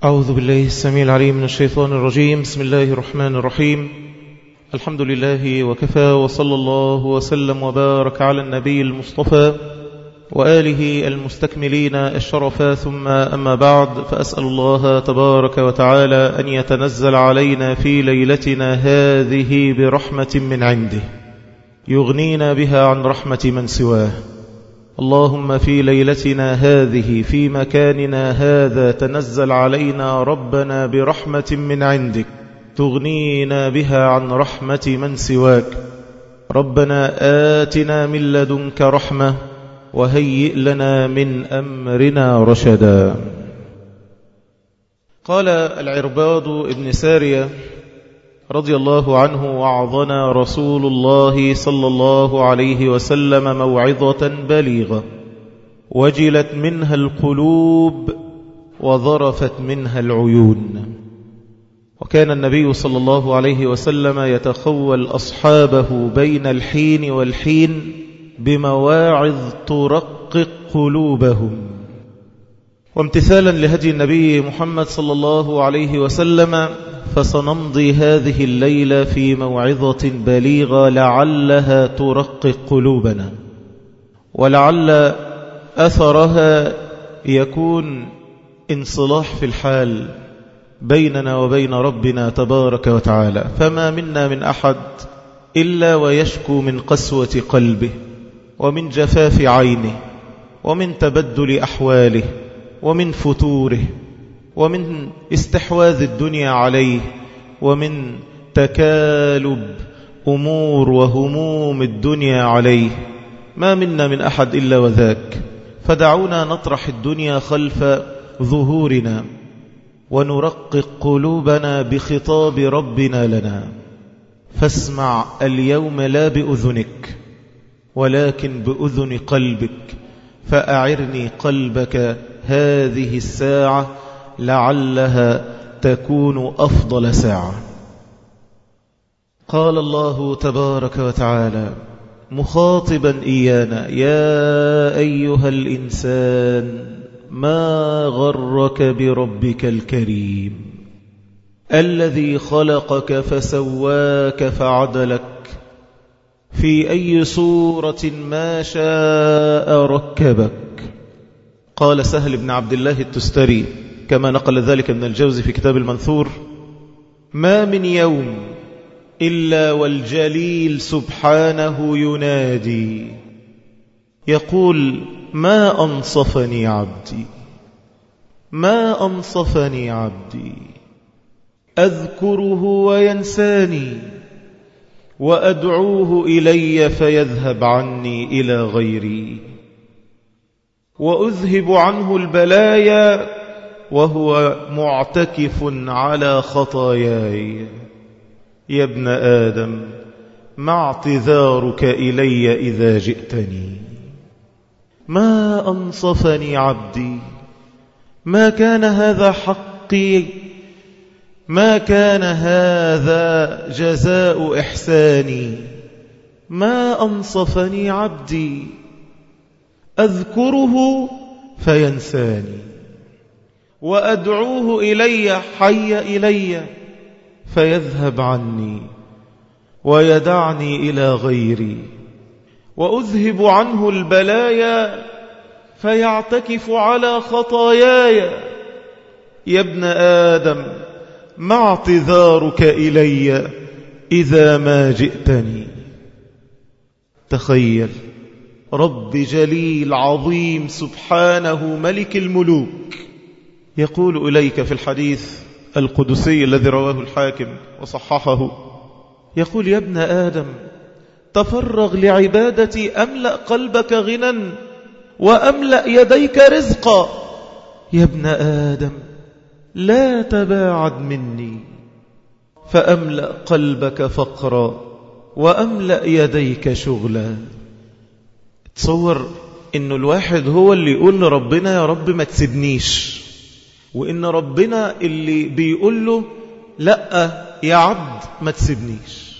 أعوذ بالله السميع العليم من الشيطان الرجيم بسم الله الرحمن الرحيم الحمد لله وكفى وصلى الله وسلم وبارك على النبي المصطفى وآله المستكملين الشرفا ثم أما بعد فأسأل الله تبارك وتعالى أن يتنزل علينا في ليلتنا هذه برحمة من عنده يغنينا بها عن رحمة من سواه اللهم في ليلتنا هذه في مكاننا هذا تنزل علينا ربنا برحمة من عندك تغنينا بها عن رحمة من سواك ربنا آتنا من لدنك رحمة وهيئ لنا من أمرنا رشدا قال العرباض ابن سارية رضي الله عنه وعظنا رسول الله صلى الله عليه وسلم موعظة بليغة وجلت منها القلوب وظرفت منها العيون وكان النبي صلى الله عليه وسلم يتخول أصحابه بين الحين والحين بمواعظ ترقق قلوبهم وامتثالا لهدي النبي محمد صلى الله عليه وسلم فسنمضي هذه الليلة في موعظة بليغة لعلها ترقق قلوبنا ولعل أثرها يكون انصلاح في الحال بيننا وبين ربنا تبارك وتعالى فما منا من أحد إلا ويشكو من قسوة قلبه ومن جفاف عينه ومن تبدل أحواله ومن فتوره ومن استحواذ الدنيا عليه ومن تكالب أمور وهموم الدنيا عليه ما منا من أحد إلا وذاك فدعونا نطرح الدنيا خلف ظهورنا ونرقق قلوبنا بخطاب ربنا لنا فاسمع اليوم لا بأذنك ولكن بأذن قلبك فأعرني قلبك هذه الساعة لعلها تكون أفضل ساعة قال الله تبارك وتعالى مخاطبا إيانا يا أيها الإنسان ما غرك بربك الكريم الذي خلقك فسواك فعدلك في أي صورة ما شاء ركبك قال سهل بن عبد الله التستري كما نقل ذلك ابن الجوزي في كتاب المنثور ما من يوم إلا والجليل سبحانه ينادي يقول ما أنصفني عبدي ما أنصفني عبدي أذكره وينساني وأدعوه إلي فيذهب عني إلى غيري وأذهب عنه البلايا وهو معتكف على خطاياي يا ابن آدم ما اعتذارك إلي إذا جئتني ما أنصفني عبدي ما كان هذا حقي ما كان هذا جزاء إحساني ما أنصفني عبدي أذكره فينساني وأدعوه إلي حي إلي فيذهب عني ويدعني إلى غيري وأذهب عنه البلايا فيعتكف على خطاياي يا ابن آدم ما اعتذارك إلي إذا ما جئتني تخيل رب جليل عظيم سبحانه ملك الملوك يقول إليك في الحديث القدسي الذي رواه الحاكم وصححه يقول يا ابن آدم تفرغ لعبادتي أملأ قلبك غنى وأملأ يديك رزقا يا ابن آدم لا تباعد مني فأملأ قلبك فقرا وأملأ يديك شغلا تصور إنه الواحد هو اللي يقول لربنا يا رب ما تسيبنيش وإن ربنا اللي بيقول له لا يا عبد ما تسيبنيش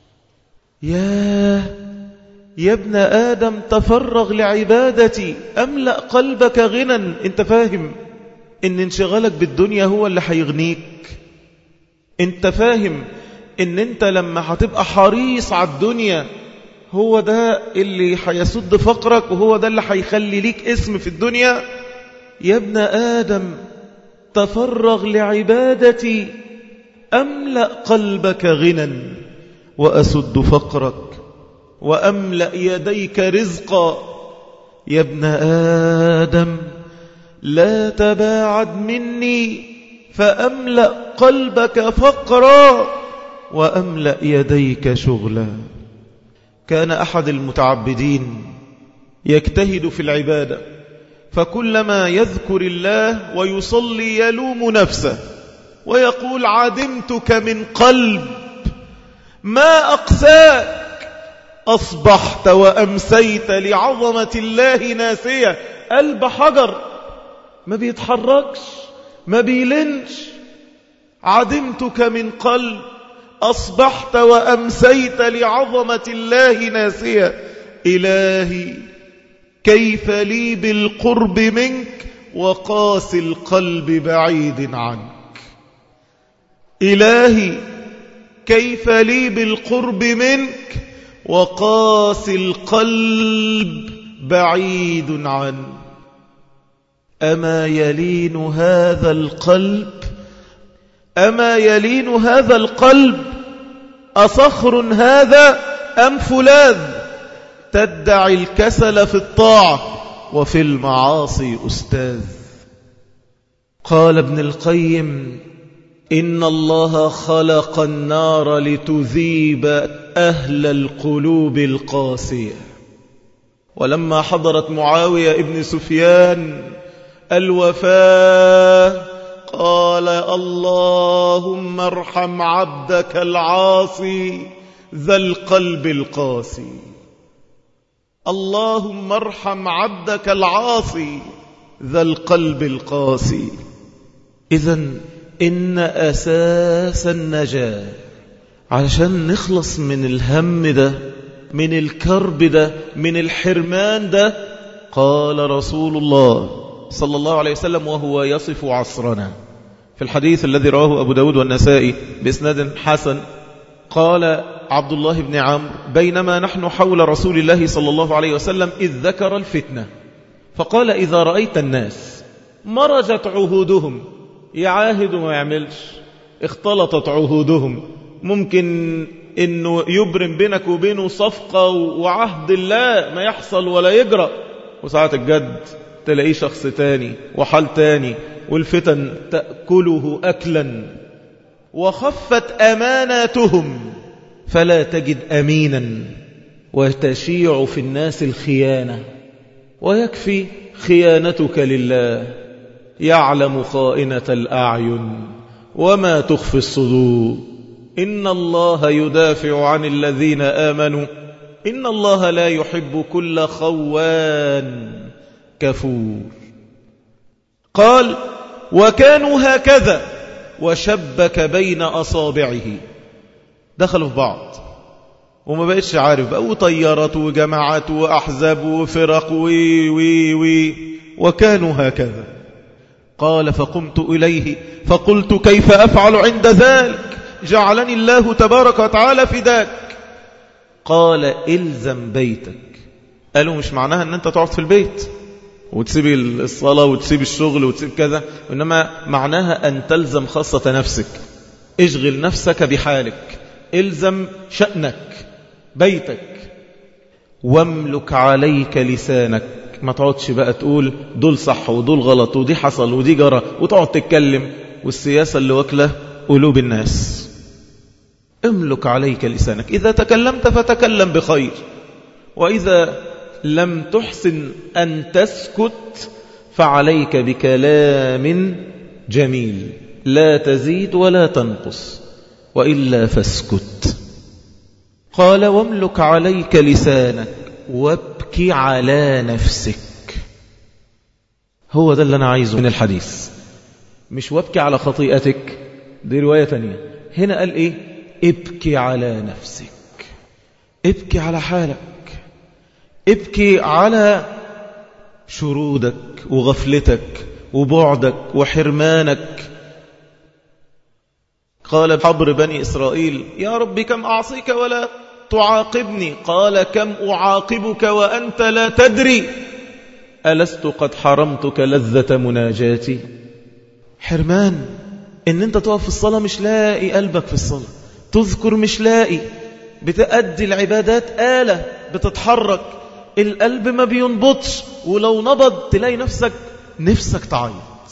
يا يا ابن آدم تفرغ لعبادتي أملأ قلبك غنى انت فاهم ان انشغالك بالدنيا هو اللي هيغنيك انت فاهم ان انت لما هتبقى حريص على الدنيا هو ده اللي هيسد فقرك وهو ده اللي هيخلي ليك اسم في الدنيا يا ابن آدم تفرغ لعبادتي أملأ قلبك غنى وأسد فقرك وأملأ يديك رزقا يا ابن آدم لا تباعد مني فأملأ قلبك فقرا وأملأ يديك شغلا كان أحد المتعبدين يجتهد في العبادة فكلما يذكر الله ويصلي يلوم نفسه ويقول عدمتك من قلب ما أقساك أصبحت وأمسيت لعظمة الله ناسية قلب حجر ما بيتحركش ما بيلنش عدمتك من قلب أصبحت وأمسيت لعظمة الله ناسية إلهي كيف لي بالقرب منك وقاس القلب بعيد عنك إلهي كيف لي بالقرب منك وقاس القلب بعيد عنك أما يلين هذا القلب أما يلين هذا القلب أصخر هذا أم فولاذ تدعي الكسل في الطاعة وفي المعاصي أستاذ قال ابن القيم إن الله خلق النار لتذيب أهل القلوب القاسية ولما حضرت معاوية ابن سفيان الوفاة قال اللهم ارحم عبدك العاصي ذا القلب القاسي اللهم ارحم عبدك العاصي ذا القلب القاسي إذا إن أساس النجاة علشان نخلص من الهم ده من الكرب ده من الحرمان ده قال رسول الله صلى الله عليه وسلم وهو يصف عصرنا في الحديث الذي رواه أبو داود والنسائي بإسناد حسن قال عبد الله بن عمرو بينما نحن حول رسول الله صلى الله عليه وسلم إذ ذكر الفتنة فقال إذا رأيت الناس مرجت عهودهم يعاهد وما يعملش اختلطت عهودهم ممكن انه يبرم بينك وبينه صفقة وعهد الله ما يحصل ولا يجرى وساعة الجد تلاقيه شخص تاني وحال تاني والفتن تأكله أكلا وخفت أماناتهم فلا تجد أمينا وتشيع في الناس الخيانة ويكفي خيانتك لله يعلم خائنة الأعين وما تخفي الصدور إن الله يدافع عن الذين آمنوا إن الله لا يحب كل خوان كفور قال وكانوا هكذا وشبك بين أصابعه دخلوا في بعض وما بقتش عارف بقى وطيارات وجماعات وأحزاب وفرق وي وي وي وكانوا هكذا قال فقمت إليه فقلت كيف أفعل عند ذلك جعلني الله تبارك وتعالى فداك قال إلزم بيتك قالوا مش معناها أن أنت تقعد في البيت وتسيب الصلاة وتسيب الشغل وتسيب كذا إنما معناها أن تلزم خاصة نفسك اشغل نفسك بحالك الزم شأنك بيتك واملك عليك لسانك ما تقعدش بقى تقول دول صح ودول غلط ودي حصل ودي جرى وتقعد تتكلم والسياسة اللي واكله قلوب الناس املك عليك لسانك إذا تكلمت فتكلم بخير وإذا لم تحسن أن تسكت فعليك بكلام جميل لا تزيد ولا تنقص وإلا فاسكت قال واملك عليك لسانك وابكي على نفسك هو ده اللي أنا عايزه من الحديث مش وابكي على خطيئتك دي رواية تانية هنا قال إيه ابكي على نفسك ابكي على حالك ابكي على شرودك وغفلتك وبعدك وحرمانك قال حبر بني إسرائيل يا رب كم أعصيك ولا تعاقبني قال كم أعاقبك وأنت لا تدري ألست قد حرمتك لذة مناجاتي حرمان إن أنت تقف في الصلاة مش لاقي قلبك في الصلاة تذكر مش لاقي بتأدي العبادات آلة بتتحرك القلب ما بينبطش ولو نبض تلاقي نفسك نفسك تعيط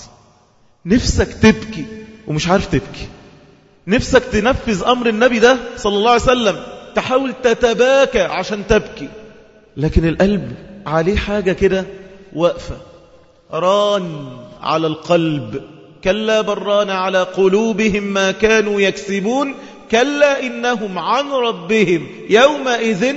نفسك تبكي ومش عارف تبكي نفسك تنفذ أمر النبي ده صلى الله عليه وسلم تحاول تتباكى عشان تبكي لكن القلب عليه حاجة كده واقفة ران على القلب كلا بران على قلوبهم ما كانوا يكسبون كلا إنهم عن ربهم يومئذ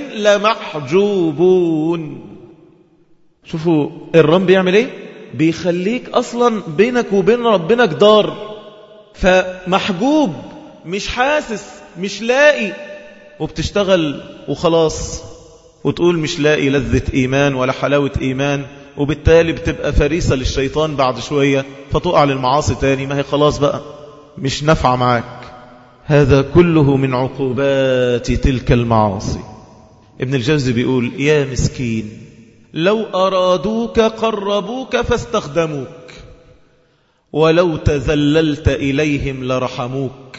لمحجوبون شوفوا الرم بيعمل ايه بيخليك أصلا بينك وبين ربنا جدار فمحجوب مش حاسس مش لاقي وبتشتغل وخلاص وتقول مش لاقي لذة إيمان ولا حلاوة إيمان وبالتالي بتبقى فريسة للشيطان بعد شوية فتقع للمعاصي تاني ما هي خلاص بقى مش نفع معاك هذا كله من عقوبات تلك المعاصي ابن الجوزي بيقول يا مسكين لو أرادوك قربوك فاستخدموك ولو تذللت إليهم لرحموك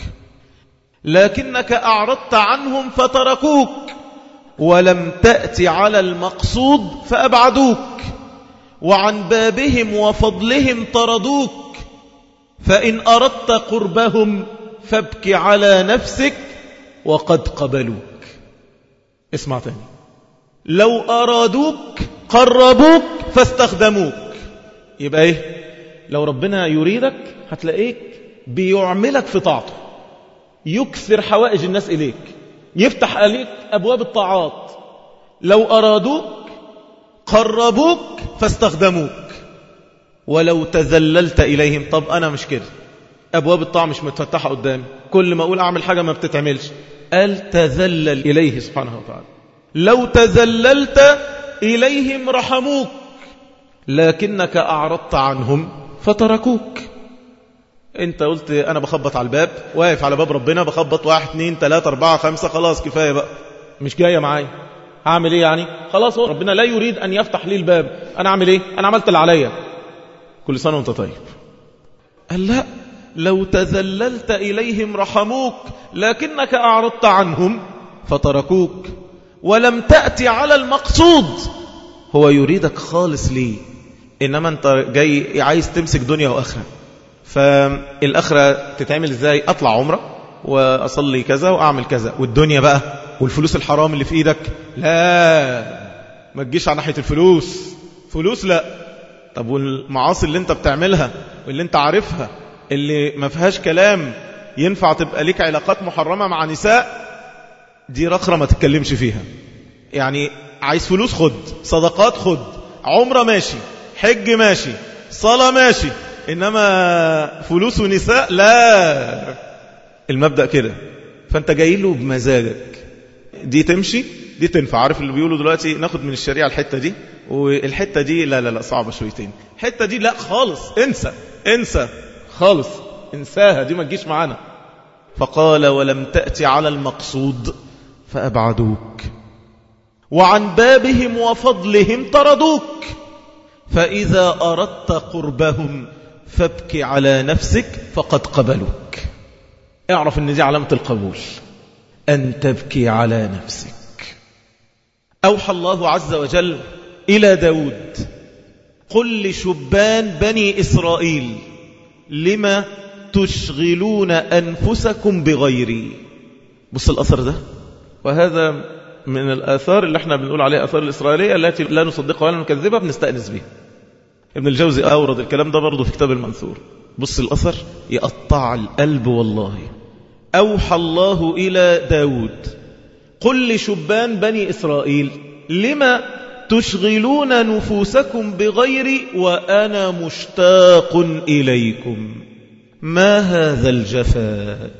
لكنك أعرضت عنهم فتركوك ولم تأت على المقصود فأبعدوك وعن بابهم وفضلهم طردوك فإن أردت قربهم فابك على نفسك وقد قبلوك اسمع تاني لو أرادوك قربوك فاستخدموك يبقى ايه لو ربنا يريدك هتلاقيك بيعملك في طاعته يكثر حوائج الناس إليك يفتح عليك أبواب الطاعات لو أرادوك قربوك فاستخدموك ولو تذللت إليهم طب أنا مش كده أبواب الطاعة مش متفتحة قدامي كل ما أقول أعمل حاجة ما بتتعملش قال تذلل إليه سبحانه وتعالى لو تذللت إليهم رحموك لكنك أعرضت عنهم فتركوك انت قلت انا بخبط على الباب واقف على باب ربنا بخبط واحد اتنين تلاتة اربعة خمسة خلاص كفاية بقى مش جاية معايا هعمل ايه يعني خلاص هو ربنا لا يريد ان يفتح لي الباب انا اعمل ايه انا عملت اللي عليا كل سنة وانت طيب قال لا لو تذللت اليهم رحموك لكنك اعرضت عنهم فتركوك ولم تأتي على المقصود هو يريدك خالص ليه إنما أنت جاي عايز تمسك دنيا وآخرة فالآخرة تتعمل إزاي أطلع عمرة وأصلي كذا وأعمل كذا والدنيا بقى والفلوس الحرام اللي في إيدك لا ما تجيش على ناحية الفلوس فلوس لا طب والمعاصي اللي انت بتعملها واللي انت عارفها اللي ما فيهاش كلام ينفع تبقى ليك علاقات محرمة مع نساء دي رخرة ما تتكلمش فيها يعني عايز فلوس خد صدقات خد عمرة ماشي حج ماشي صلاة ماشي إنما فلوس ونساء لا المبدأ كده فأنت جاي له بمزاجك دي تمشي دي تنفع عارف اللي بيقولوا دلوقتي ناخد من الشريعة الحتة دي والحتة دي لا لا لا صعبة شويتين الحتة دي لا خالص انسى انسى خالص انساها دي ما تجيش معانا فقال ولم تأتي على المقصود فأبعدوك وعن بابهم وفضلهم طردوك فإذا أردت قربهم فابك على نفسك فقد قبلوك اعرف ان دي علامة القبول أن تبكي على نفسك أوحى الله عز وجل إلى داود قل لشبان بني إسرائيل لما تشغلون أنفسكم بغيري بص الأثر ده وهذا من الآثار اللي احنا بنقول عليها آثار الإسرائيلية التي لا نصدقها ولا نكذبها بنستأنس بها ابن الجوزي أورد الكلام ده برضه في كتاب المنثور بص الأثر يقطع القلب والله أوحى الله إلى داود قل لشبان بني إسرائيل لما تشغلون نفوسكم بغيري وأنا مشتاق إليكم ما هذا الجفاء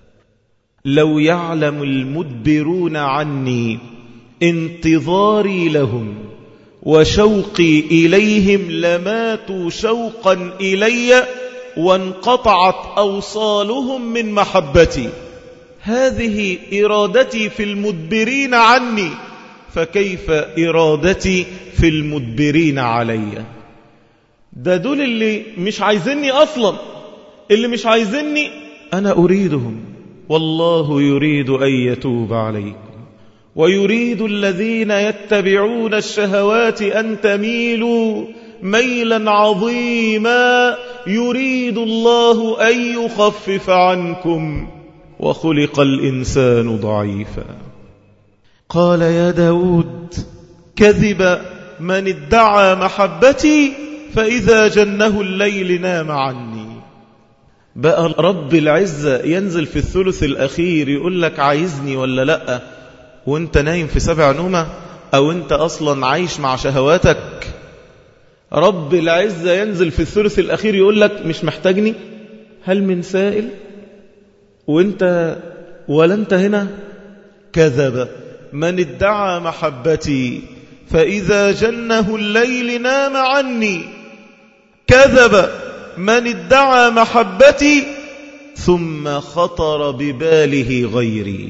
لو يعلم المدبرون عني انتظاري لهم وشوقي إليهم لماتوا شوقا إلي وانقطعت أوصالهم من محبتي هذه إرادتي في المدبرين عني فكيف إرادتي في المدبرين علي ده دول اللي مش عايزيني أصلا اللي مش عايزيني أنا أريدهم والله يريد أن يتوب عليكم ويريد الذين يتبعون الشهوات أن تميلوا ميلا عظيما يريد الله أن يخفف عنكم وخلق الإنسان ضعيفا قال يا داود كذب من ادعى محبتي فإذا جنه الليل نام عني بقى رب العزة ينزل في الثلث الأخير يقول لك عايزني ولا لأ وانت نايم في سبع نومة أو انت أصلا عايش مع شهواتك رب العزة ينزل في الثلث الأخير يقول لك مش محتاجني هل من سائل وانت ولا انت هنا كذب من ادعى محبتي فإذا جنه الليل نام عني كذب من ادعى محبتي ثم خطر بباله غيري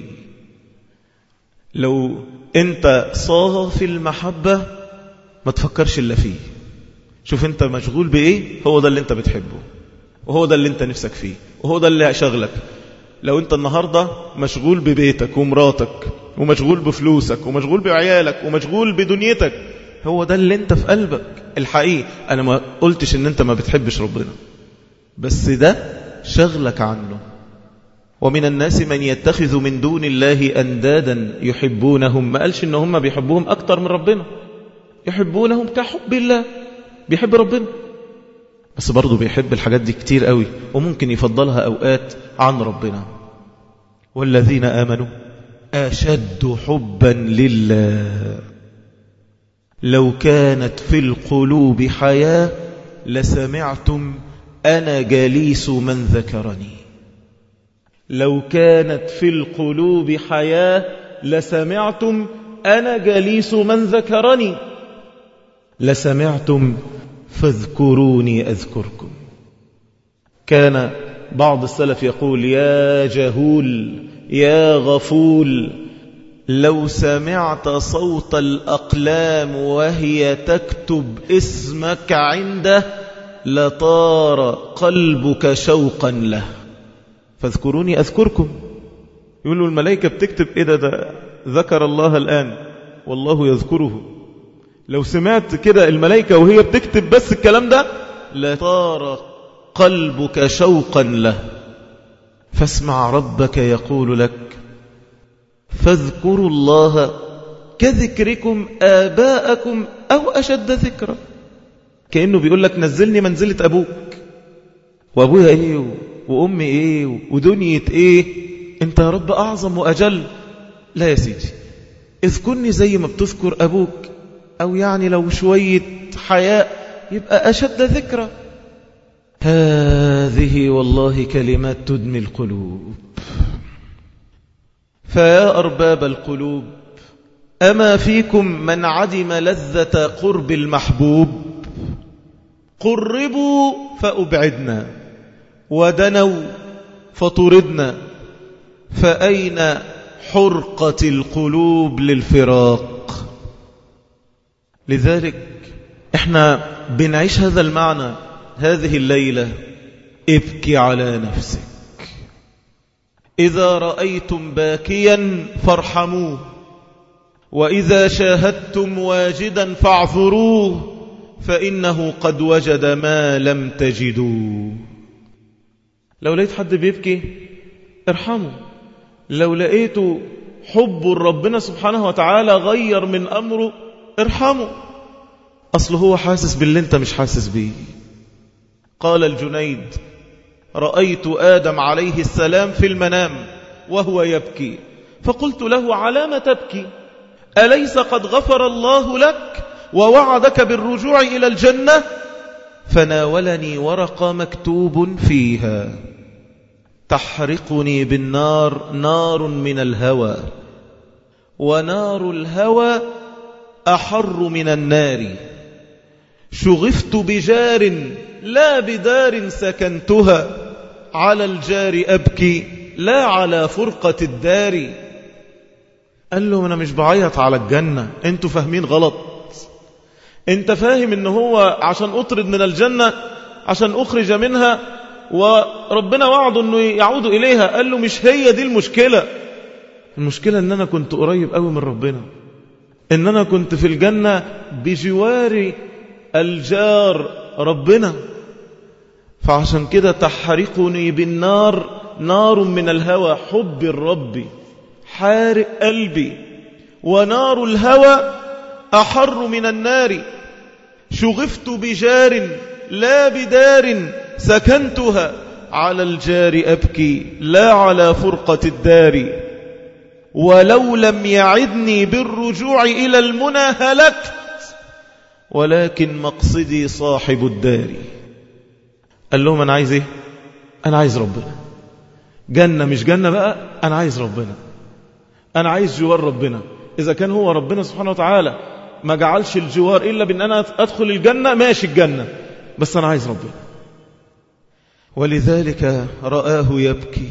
لو انت صافي المحبة ما تفكرش إلا فيه شوف انت مشغول بإيه هو ده اللي انت بتحبه وهو ده اللي انت نفسك فيه وهو ده اللي شغلك لو انت النهاردة مشغول ببيتك ومراتك ومشغول بفلوسك ومشغول بعيالك ومشغول بدنيتك هو ده اللي انت في قلبك الحقيقي انا ما قلتش ان انت ما بتحبش ربنا بس ده شغلك عنه ومن الناس من يتخذ من دون الله أندادا يحبونهم ما قالش إن هم بيحبوهم أكتر من ربنا يحبونهم كحب الله بيحب ربنا بس برضه بيحب الحاجات دي كتير قوي وممكن يفضلها أوقات عن ربنا والذين آمنوا أشد حبا لله لو كانت في القلوب حياة لسمعتم أنا جليس من ذكرني لو كانت في القلوب حياة لسمعتم أنا جليس من ذكرني لسمعتم فاذكروني أذكركم كان بعض السلف يقول يا جهول يا غفول لو سمعت صوت الأقلام وهي تكتب اسمك عنده لطار قلبك شوقا له فاذكروني أذكركم يقولوا الملائكة بتكتب إيه ده, ده ذكر الله الآن والله يذكره لو سمعت كده الملائكة وهي بتكتب بس الكلام ده لطار قلبك شوقا له فاسمع ربك يقول لك فاذكروا الله كذكركم آباءكم أو أشد ذكرا كأنه بيقول لك نزلني منزلة أبوك وأبويا إيه وأمي إيه ودنية إيه أنت يا رب أعظم وأجل لا يا سيدي اذكرني زي ما بتذكر أبوك أو يعني لو شوية حياء يبقى أشد ذكرى هذه والله كلمات تدمي القلوب فيا أرباب القلوب أما فيكم من عدم لذة قرب المحبوب قربوا فأبعدنا ودنوا فطردنا فأين حرقة القلوب للفراق لذلك احنا بنعيش هذا المعنى هذه الليلة ابكي على نفسك إذا رأيتم باكيا فارحموه وإذا شاهدتم واجدا فاعذروه فإنه قد وجد ما لم تجدوا لو لقيت حد بيبكي ارحمه لو لقيته حب ربنا سبحانه وتعالى غير من أمره ارحمه أصل هو حاسس باللي انت مش حاسس بيه قال الجنيد رأيت آدم عليه السلام في المنام وهو يبكي فقلت له على ما تبكي أليس قد غفر الله لك ووعدك بالرجوع إلى الجنة فناولني ورقة مكتوب فيها تحرقني بالنار نار من الهوى ونار الهوى أحر من النار شغفت بجار لا بدار سكنتها على الجار أبكي لا على فرقة الدار قال له أنا مش بعيط على الجنة انتوا فاهمين غلط انت فاهم ان هو عشان أطرد من الجنة عشان أخرج منها وربنا وعده أنه يعود إليها قال له مش هي دي المشكلة المشكلة أن أنا كنت قريب قوي من ربنا أن أنا كنت في الجنة بجوار الجار ربنا فعشان كده تحرقني بالنار نار من الهوى حب الرب حارق قلبي ونار الهوى أحر من النار شغفت بجار لا بدار سكنتها على الجار أبكي لا على فرقة الدار ولو لم يعدني بالرجوع إلى المنى هلكت ولكن مقصدي صاحب الدار قال لهم أنا عايز إيه أنا عايز ربنا جنة مش جنة بقى أنا عايز ربنا أنا عايز جوار ربنا إذا كان هو ربنا سبحانه وتعالى ما جعلش الجوار إلا بأن أنا أدخل الجنة ماشي الجنة بس أنا عايز ربنا ولذلك رآه يبكي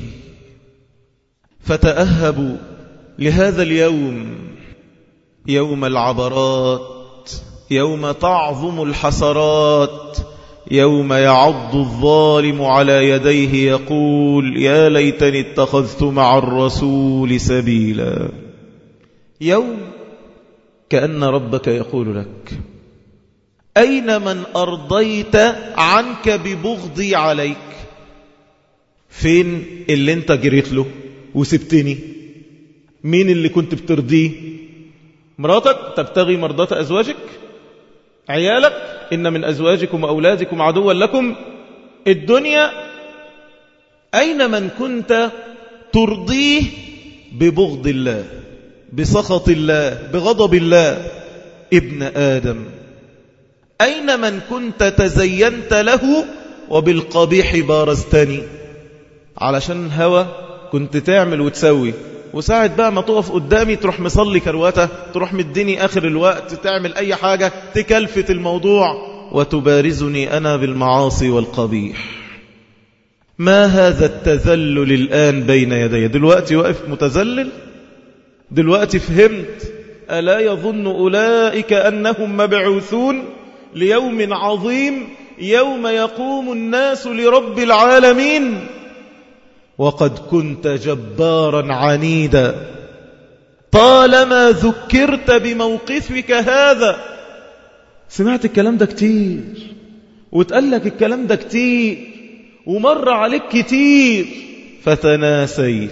فتأهبوا لهذا اليوم يوم العبرات يوم تعظم الحسرات يوم يعض الظالم على يديه يقول يا ليتني اتخذت مع الرسول سبيلا يوم كأن ربك يقول لك أين من أرضيت عنك ببغضي عليك فين اللي انت جريت له وسبتني مين اللي كنت بترضيه مراتك تبتغي مرضات أزواجك عيالك إن من أزواجكم وأولادكم عدوا لكم الدنيا أين من كنت ترضيه ببغض الله بسخط الله بغضب الله ابن آدم أين من كنت تزينت له وبالقبيح بارزتني علشان هوى كنت تعمل وتسوي وساعد بقى ما تقف قدامي تروح مصلي كروته تروح مديني آخر الوقت تعمل أي حاجة تكلفت الموضوع وتبارزني أنا بالمعاصي والقبيح ما هذا التذلل الآن بين يدي دلوقتي واقف متذلل دلوقتي فهمت ألا يظن أولئك أنهم مبعوثون ليوم عظيم يوم يقوم الناس لرب العالمين وقد كنت جبارا عنيدا طالما ذكرت بموقفك هذا سمعت الكلام ده كتير وتقال لك الكلام ده كتير ومر عليك كتير فتناسيت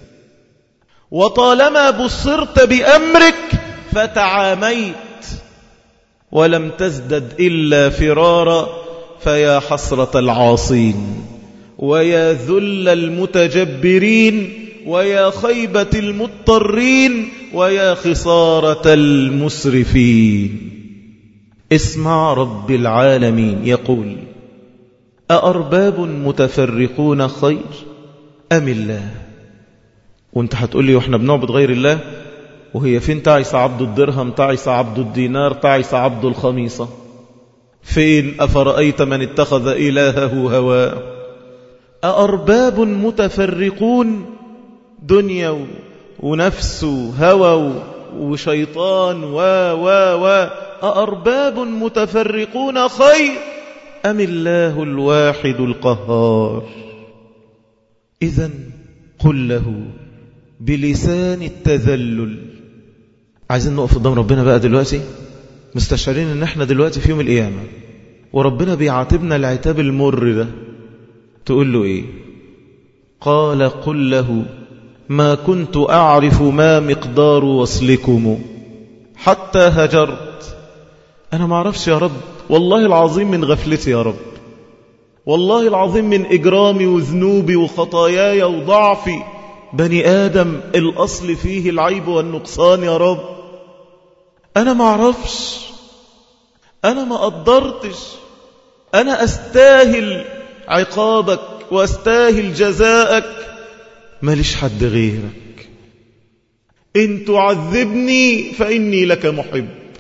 وطالما بصرت بأمرك فتعاميت ولم تزدد إلا فرارا فيا حسرة العاصين ويا ذل المتجبرين ويا خيبة المضطرين ويا خسارة المسرفين اسمع رب العالمين يقول أأرباب متفرقون خير أم الله وانت هتقول لي واحنا بنعبد غير الله وهي فين تعيس عبد الدرهم تعيس عبد الدينار تعيس عبد الخميصة فين أفرأيت من اتخذ إلهه هواه أأرباب متفرقون دنيا ونفس هوى وشيطان و و و أأرباب متفرقون خير أم الله الواحد القهار إذا قل له بلسان التذلل عايزين نقف قدام ربنا بقى دلوقتي مستشعرين ان احنا دلوقتي في يوم القيامة وربنا بيعاتبنا العتاب المر ده تقول له ايه قال قل له ما كنت أعرف ما مقدار وصلكم حتى هجرت أنا ما أعرفش يا رب والله العظيم من غفلتي يا رب والله العظيم من إجرامي وذنوبي وخطاياي وضعفي بني آدم الأصل فيه العيب والنقصان يا رب أنا ما أعرفش أنا ما قدرتش أنا أستاهل عقابك واستاهل جزاءك ماليش حد غيرك إن تعذبني فإني لك محب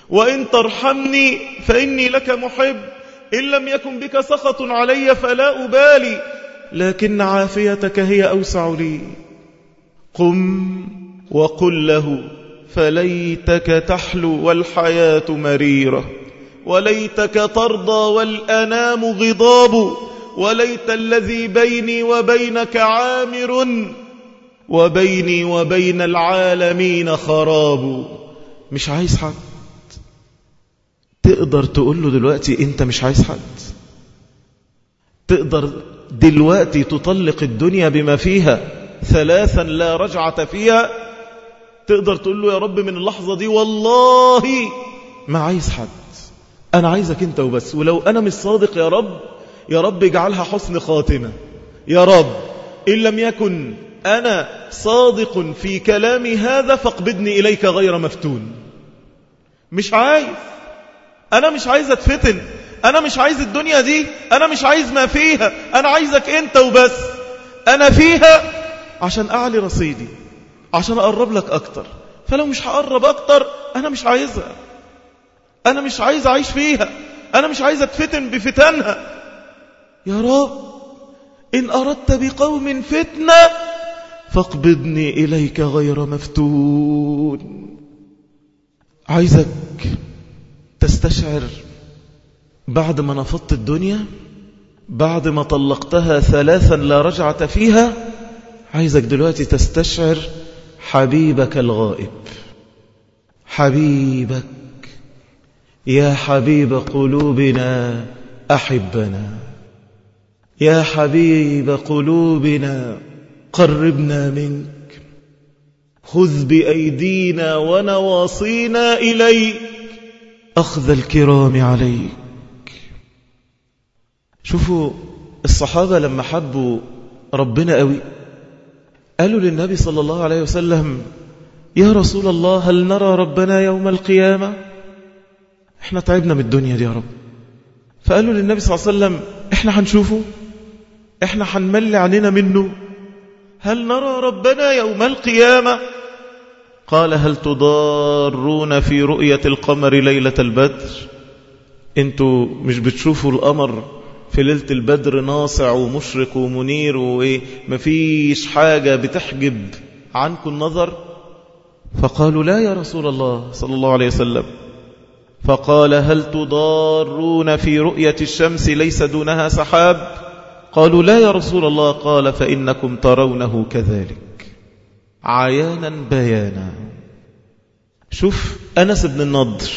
وإن ترحمني فإني لك محب إن لم يكن بك سخط علي فلا أبالي لكن عافيتك هي أوسع لي قم وقل له فليتك تحلو والحياة مريرة وليتك ترضى والأنام غضاب وليت الذي بيني وبينك عامر وبيني وبين العالمين خراب مش عايز حد تقدر تقول له دلوقتي انت مش عايز حد تقدر دلوقتي تطلق الدنيا بما فيها ثلاثا لا رجعة فيها تقدر تقول له يا رب من اللحظة دي والله ما عايز حد أنا عايزك أنت وبس ولو أنا مش صادق يا رب يا رب اجعلها حسن خاتمة يا رب إن لم يكن أنا صادق في كلامي هذا فاقبضني إليك غير مفتون مش عايز أنا مش عايز أتفتن أنا مش عايز الدنيا دي أنا مش عايز ما فيها أنا عايزك أنت وبس أنا فيها عشان أعلي رصيدي عشان أقرب لك أكتر فلو مش هقرب أكتر أنا مش عايزها أنا مش عايز أعيش فيها أنا مش عايز أتفتن بفتنها يا رب إن أردت بقوم فتنة فاقبضني إليك غير مفتون عايزك تستشعر بعد ما نفضت الدنيا بعد ما طلقتها ثلاثا لا رجعة فيها عايزك دلوقتي تستشعر حبيبك الغائب حبيبك يا حبيب قلوبنا أحبنا يا حبيب قلوبنا قربنا منك خذ بأيدينا ونواصينا إليك أخذ الكرام عليك شوفوا الصحابة لما حبوا ربنا قوي قالوا للنبي صلى الله عليه وسلم يا رسول الله هل نرى ربنا يوم القيامة احنا تعبنا من الدنيا دي يا رب فقالوا للنبي صلى الله عليه وسلم احنا هنشوفه احنا هنملي علينا منه هل نرى ربنا يوم القيامة قال هل تضارون في رؤية القمر ليلة البدر انتوا مش بتشوفوا القمر في ليلة البدر ناصع ومشرق ومنير ومفيش حاجة بتحجب عنكم النظر فقالوا لا يا رسول الله صلى الله عليه وسلم فقال هل تضارون في رؤية الشمس ليس دونها سحاب قالوا لا يا رسول الله قال فإنكم ترونه كذلك عيانا بيانا شوف أنس بن النضر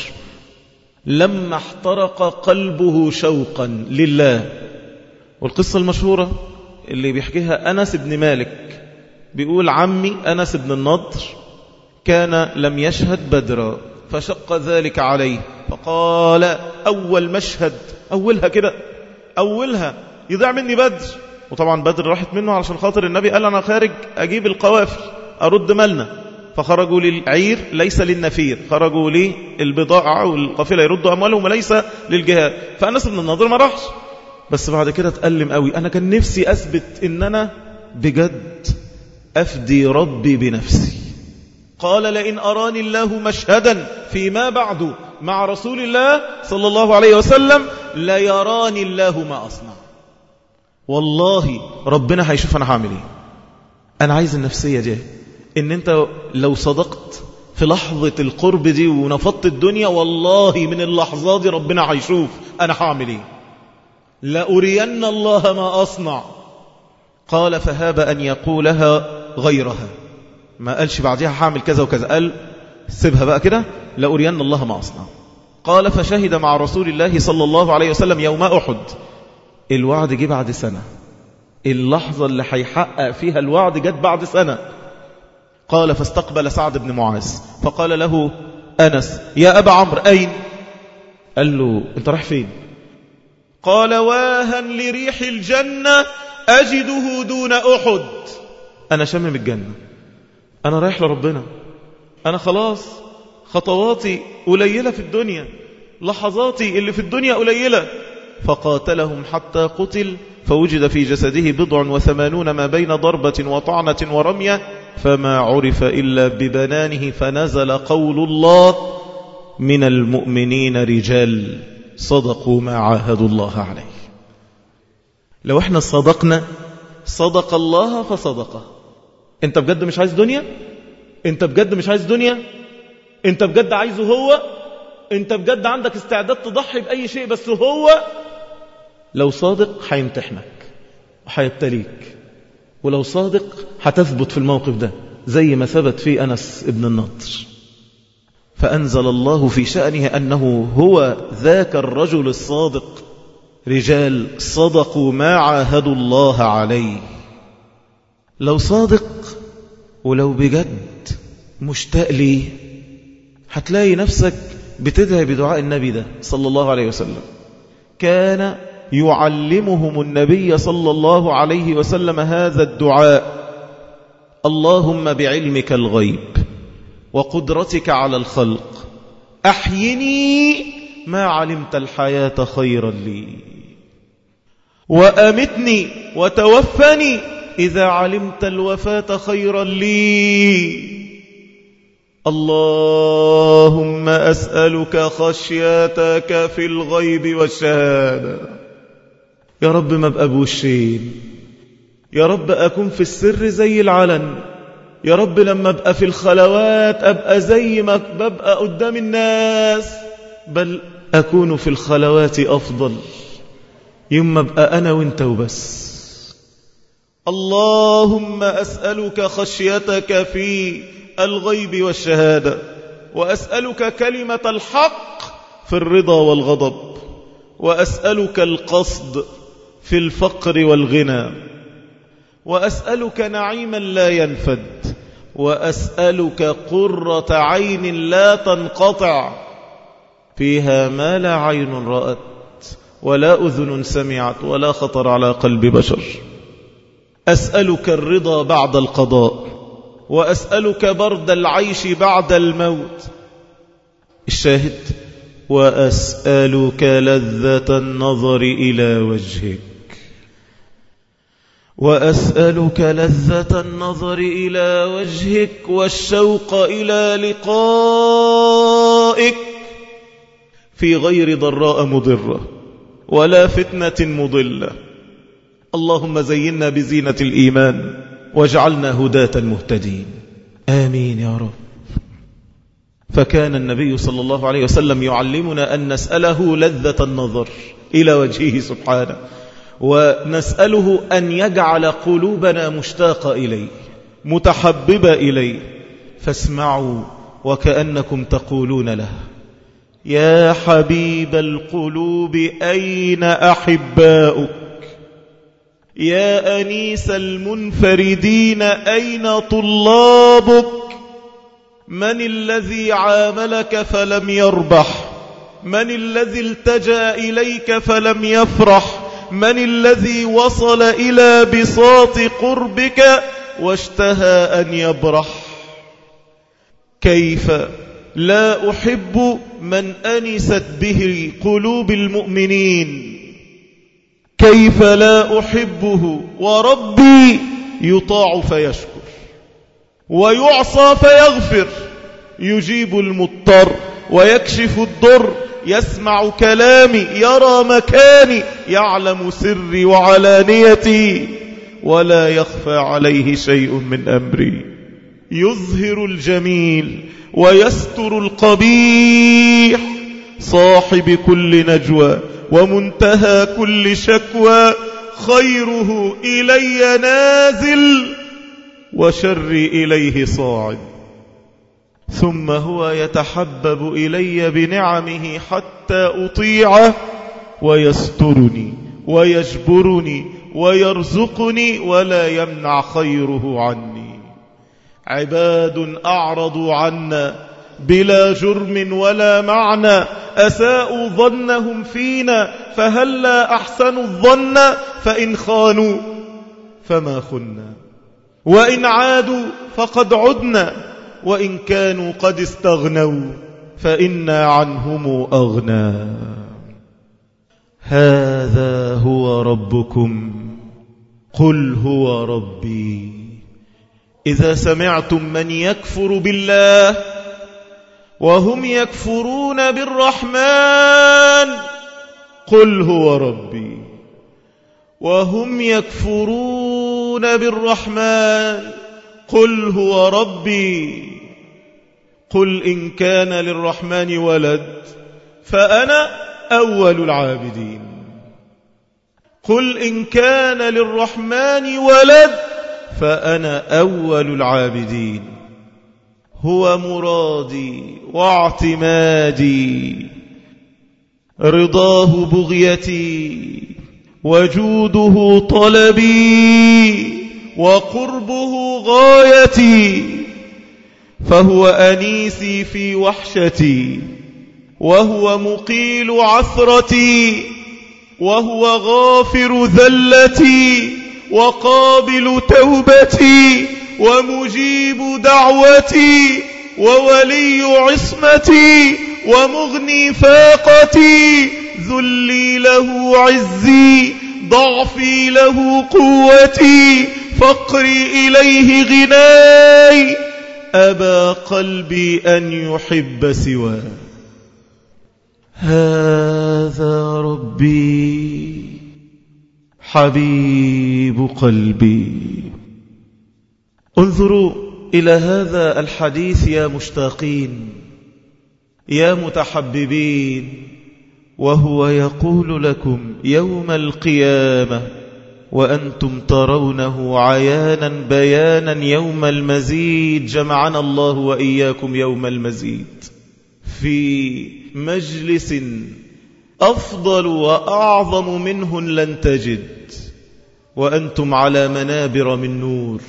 لما احترق قلبه شوقا لله والقصة المشهورة اللي بيحكيها أنس بن مالك بيقول عمي أنس بن النضر كان لم يشهد بدرا فشق ذلك عليه فقال أول مشهد أولها كده أولها يضيع مني بدر وطبعا بدر راحت منه علشان خاطر النبي قال أنا خارج أجيب القوافل أرد مالنا فخرجوا للعير ليس للنفير خرجوا للبضاعة والقافلة يردوا أموالهم وليس للجهاد فأنس بن النضر ما راحش بس بعد كده اتألم قوي أنا كان نفسي أثبت إن أنا بجد أفدي ربي بنفسي قال لئن أراني الله مشهدا فيما بعد مع رسول الله صلى الله عليه وسلم ليراني الله ما أصنع والله ربنا هيشوف أنا هعمل إيه أنا عايز النفسية دي إن أنت لو صدقت في لحظة القرب دي ونفضت الدنيا والله من اللحظات دي ربنا هيشوف أنا هعمل إيه لأرين الله ما أصنع قال فهاب أن يقولها غيرها ما قالش بعدها هعمل كذا وكذا قال سيبها بقى كده لأرين الله ما أصنع قال فشهد مع رسول الله صلى الله عليه وسلم يوم أحد الوعد جه بعد سنة اللحظة اللي هيحقق فيها الوعد جت بعد سنة قال فاستقبل سعد بن معاذ فقال له أنس يا أبا عمرو أين قال له أنت رايح فين قال واها لريح الجنة أجده دون أحد أنا شمم الجنة أنا رايح لربنا أنا خلاص خطواتي قليلة في الدنيا لحظاتي اللي في الدنيا قليلة فقاتلهم حتى قتل فوجد في جسده بضع وثمانون ما بين ضربة وطعنة ورمية فما عرف إلا ببنانه فنزل قول الله من المؤمنين رجال صدقوا ما عاهدوا الله عليه لو احنا صدقنا صدق الله فصدقه انت بجد مش عايز دنيا انت بجد مش عايز دنيا انت بجد عايزه هو انت بجد عندك استعداد تضحي بأي شيء بس هو لو صادق هيمتحنك وهيبتليك ولو صادق هتثبت في الموقف ده زي ما ثبت في أنس ابن النضر فأنزل الله في شأنه أنه هو ذاك الرجل الصادق رجال صدقوا ما عاهدوا الله عليه لو صادق ولو بجد مشتاق ليه هتلاقي نفسك بتدعي بدعاء النبي ده صلى الله عليه وسلم كان يعلمهم النبي صلى الله عليه وسلم هذا الدعاء اللهم بعلمك الغيب وقدرتك على الخلق أحيني ما علمت الحياة خيرا لي وأمتني وتوفني إذا علمت الوفاة خيرا لي اللهم أسألك خشيتك في الغيب والشهادة يا رب ما بقى بوشين يا رب أكون في السر زي العلن يا رب لما أبقى في الخلوات أبقى زي ما ببقى قدام الناس بل أكون في الخلوات أفضل يوم أبقى أنا وانت وبس اللهم أسألك خشيتك في الغيب والشهادة وأسألك كلمة الحق في الرضا والغضب وأسألك القصد في الفقر والغنى وأسألك نعيما لا ينفد وأسألك قرة عين لا تنقطع فيها ما لا عين رأت ولا أذن سمعت ولا خطر على قلب بشر أسألك الرضا بعد القضاء وأسألك برد العيش بعد الموت الشاهد وأسألك لذة النظر إلى وجهك وأسألك لذة النظر إلى وجهك والشوق إلى لقائك في غير ضراء مضرة ولا فتنة مضلة اللهم زينا بزينة الإيمان واجعلنا هداة المهتدين آمين يا رب فكان النبي صلى الله عليه وسلم يعلمنا أن نسأله لذة النظر إلى وجهه سبحانه ونسأله أن يجعل قلوبنا مشتاقة إليه متحببة إليه فاسمعوا وكأنكم تقولون له يا حبيب القلوب أين أحباؤك يا أنيس المنفردين أين طلابك من الذي عاملك فلم يربح من الذي التجأ إليك فلم يفرح من الذي وصل إلى بساط قربك واشتهى أن يبرح كيف لا أحب من أنست به قلوب المؤمنين كيف لا أحبه وربي يطاع فيشكر ويعصى فيغفر يجيب المضطر ويكشف الضر يسمع كلامي يرى مكاني يعلم سري وعلانيتي ولا يخفى عليه شيء من أمري يظهر الجميل ويستر القبيح صاحب كل نجوى ومنتهى كل شكوى خيره إلي نازل وشري إليه صاعد ثم هو يتحبب إلي بنعمه حتى أطيعه ويسترني ويجبرني ويرزقني ولا يمنع خيره عني عباد أعرضوا عنا بلا جرم ولا معنى أساءوا ظنهم فينا فهلا أحسنوا الظن فإن خانوا فما خنا وإن عادوا فقد عدنا وإن كانوا قد استغنوا فإنا عنهم أغنى هذا هو ربكم قل هو ربي إذا سمعتم من يكفر بالله وهم يكفرون بالرحمن قل هو ربي وهم يكفرون بالرحمن قل هو ربي قل إن كان للرحمن ولد فأنا أول العابدين قل إن كان للرحمن ولد فأنا أول العابدين هو مرادي واعتمادي رضاه بغيتي وجوده طلبي وقربه غايتي فهو أنيسي في وحشتي وهو مقيل عثرتي وهو غافر ذلتي وقابل توبتي ومجيب دعوتي وولي عصمتي ومغني فاقتي ذلي له عزي ضعفي له قوتي فقري إليه غناي أبى قلبي أن يحب سواه هذا ربي حبيب قلبي انظروا إلى هذا الحديث يا مشتاقين يا متحببين وهو يقول لكم يوم القيامة وأنتم ترونه عيانا بيانا يوم المزيد جمعنا الله وإياكم يوم المزيد في مجلس أفضل وأعظم منه لن تجد وأنتم على منابر من نور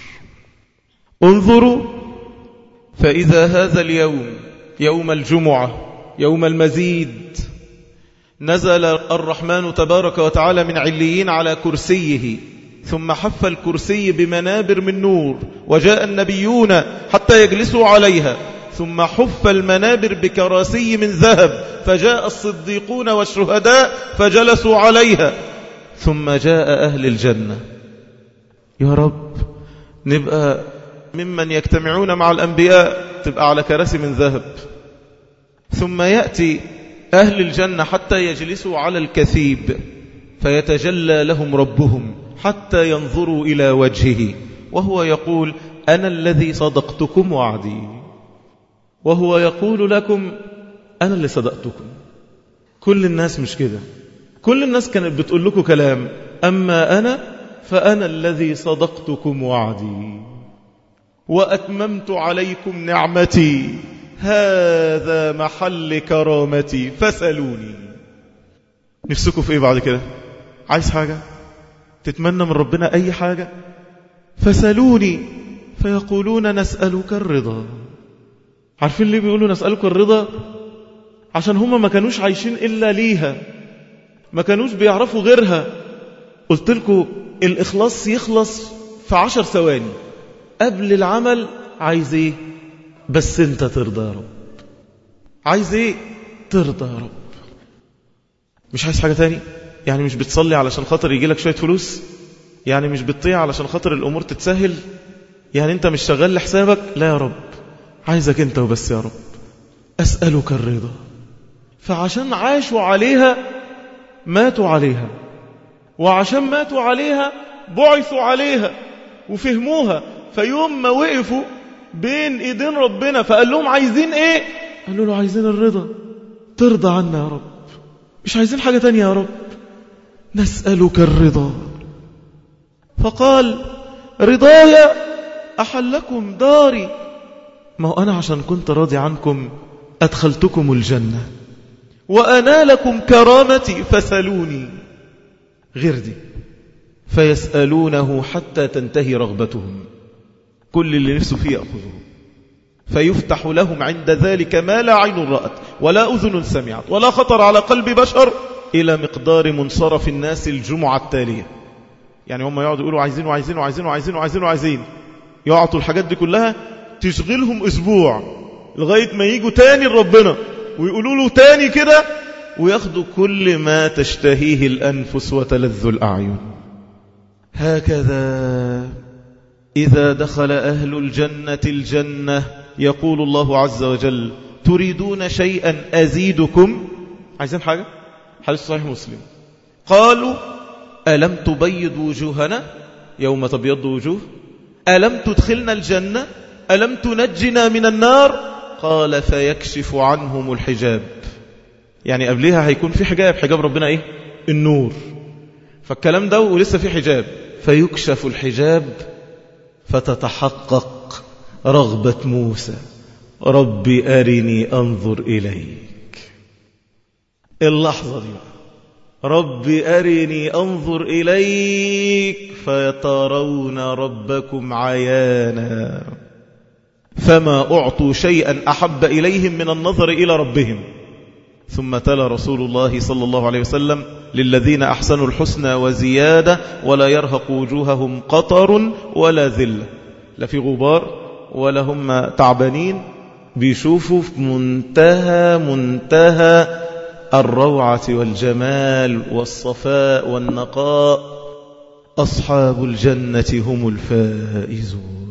انظروا فإذا هذا اليوم يوم الجمعة يوم المزيد نزل الرحمن تبارك وتعالى من عليين على كرسيه ثم حف الكرسي بمنابر من نور وجاء النبيون حتى يجلسوا عليها ثم حف المنابر بكراسي من ذهب فجاء الصديقون والشهداء فجلسوا عليها ثم جاء أهل الجنة يا رب نبقى ممن يجتمعون مع الأنبياء تبقى على كراسي من ذهب ثم يأتي أهل الجنة حتى يجلسوا على الكثيب فيتجلى لهم ربهم حتى ينظروا إلى وجهه وهو يقول أنا الذي صدقتكم وعدي وهو يقول لكم أنا اللي صدقتكم كل الناس مش كده كل الناس كانت بتقول لكم كلام أما أنا فأنا الذي صدقتكم وعدي وأتممت عليكم نعمتي هذا محل كرامتي فسألوني نفسكم في ايه بعد كده عايز حاجة تتمنى من ربنا أي حاجة فسألوني فيقولون نسألك الرضا عارفين ليه بيقولوا نسألك الرضا عشان هم ما كانوش عايشين إلا ليها ما كانوش بيعرفوا غيرها قلت لكم الإخلاص يخلص في عشر ثواني قبل العمل عايز ايه بس انت ترضى يا رب عايز ايه ترضى يا رب مش عايز حاجة تاني يعني مش بتصلي علشان خاطر يجي لك شوية فلوس يعني مش بتطيع علشان خاطر الأمور تتسهل يعني انت مش شغال لحسابك لا يا رب عايزك انت وبس يا رب أسألك الرضا فعشان عاشوا عليها ماتوا عليها وعشان ماتوا عليها بعثوا عليها وفهموها فيوم ما وقفوا بين ايدين ربنا فقال لهم عايزين ايه قالوا له عايزين الرضا ترضى عنا يا رب مش عايزين حاجة تانية يا رب نسألك الرضا فقال رضاي أحلكم داري ما هو أنا عشان كنت راضي عنكم أدخلتكم الجنة وأنا لكم كرامتي فسلوني غير دي فيسألونه حتى تنتهي رغبتهم كل اللي نفسه فيه يأخذه فيفتح لهم عند ذلك ما لا عين رأت ولا أذن سمعت ولا خطر على قلب بشر إلى مقدار منصرف الناس الجمعة التالية يعني هم يقعدوا يقولوا عايزين وعايزين وعايزين وعايزين وعايزين وعايزين يعطوا الحاجات دي كلها تشغلهم أسبوع لغاية ما يجوا تاني لربنا ويقولوا له تاني كده وياخدوا كل ما تشتهيه الأنفس وتلذ الأعين هكذا إذا دخل أهل الجنة الجنة يقول الله عز وجل تريدون شيئا أزيدكم عايزين حاجة حديث صحيح مسلم قالوا ألم تبيض وجوهنا يوم تبيض وجوه ألم تدخلنا الجنة ألم تنجنا من النار قال فيكشف عنهم الحجاب يعني قبلها هيكون في حجاب حجاب ربنا ايه النور فالكلام ده ولسه في حجاب فيكشف الحجاب فتتحقق رغبة موسى رب أرني أنظر إليك اللحظة دي رب أرني أنظر إليك فترون ربكم عيانا فما أعطوا شيئا أحب إليهم من النظر إلى ربهم ثم تلا رسول الله صلى الله عليه وسلم للذين أحسنوا الحسنى وزيادة ولا يرهق وجوههم قطر ولا ذلة لا في غبار ولا هم تعبانين بيشوفوا في منتهى منتهى الروعة والجمال والصفاء والنقاء أصحاب الجنة هم الفائزون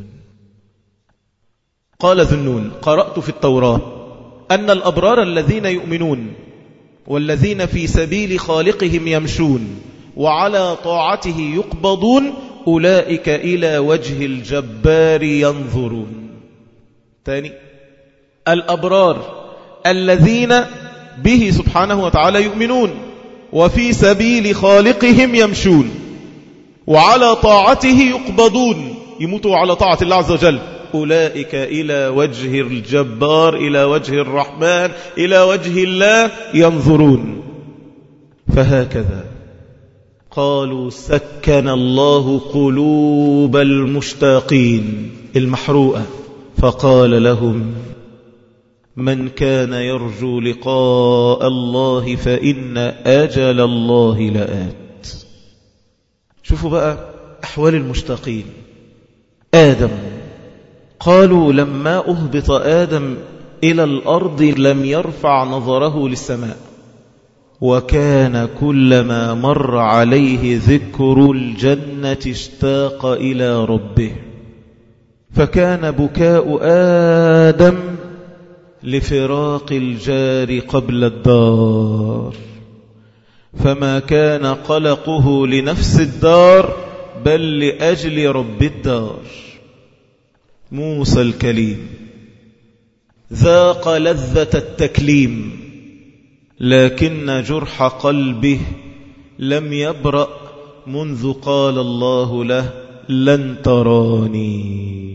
قال ذنون قرأت في التوراة أن الأبرار الذين يؤمنون والذين في سبيل خالقهم يمشون وعلى طاعته يقبضون أولئك إلى وجه الجبار ينظرون تاني الأبرار الذين به سبحانه وتعالى يؤمنون وفي سبيل خالقهم يمشون وعلى طاعته يقبضون يموتوا على طاعة الله عز وجل أولئك إلى وجه الجبار إلى وجه الرحمن إلى وجه الله ينظرون فهكذا قالوا سكن الله قلوب المشتاقين المحروءة فقال لهم من كان يرجو لقاء الله فإن أجل الله لآت شوفوا بقى أحوال المشتاقين آدم قالوا لما أهبط آدم إلى الأرض لم يرفع نظره للسماء وكان كلما مر عليه ذكر الجنة اشتاق إلى ربه فكان بكاء آدم لفراق الجار قبل الدار فما كان قلقه لنفس الدار بل لأجل رب الدار موسى الكليم ذاق لذة التكليم لكن جرح قلبه لم يبرأ منذ قال الله له لن تراني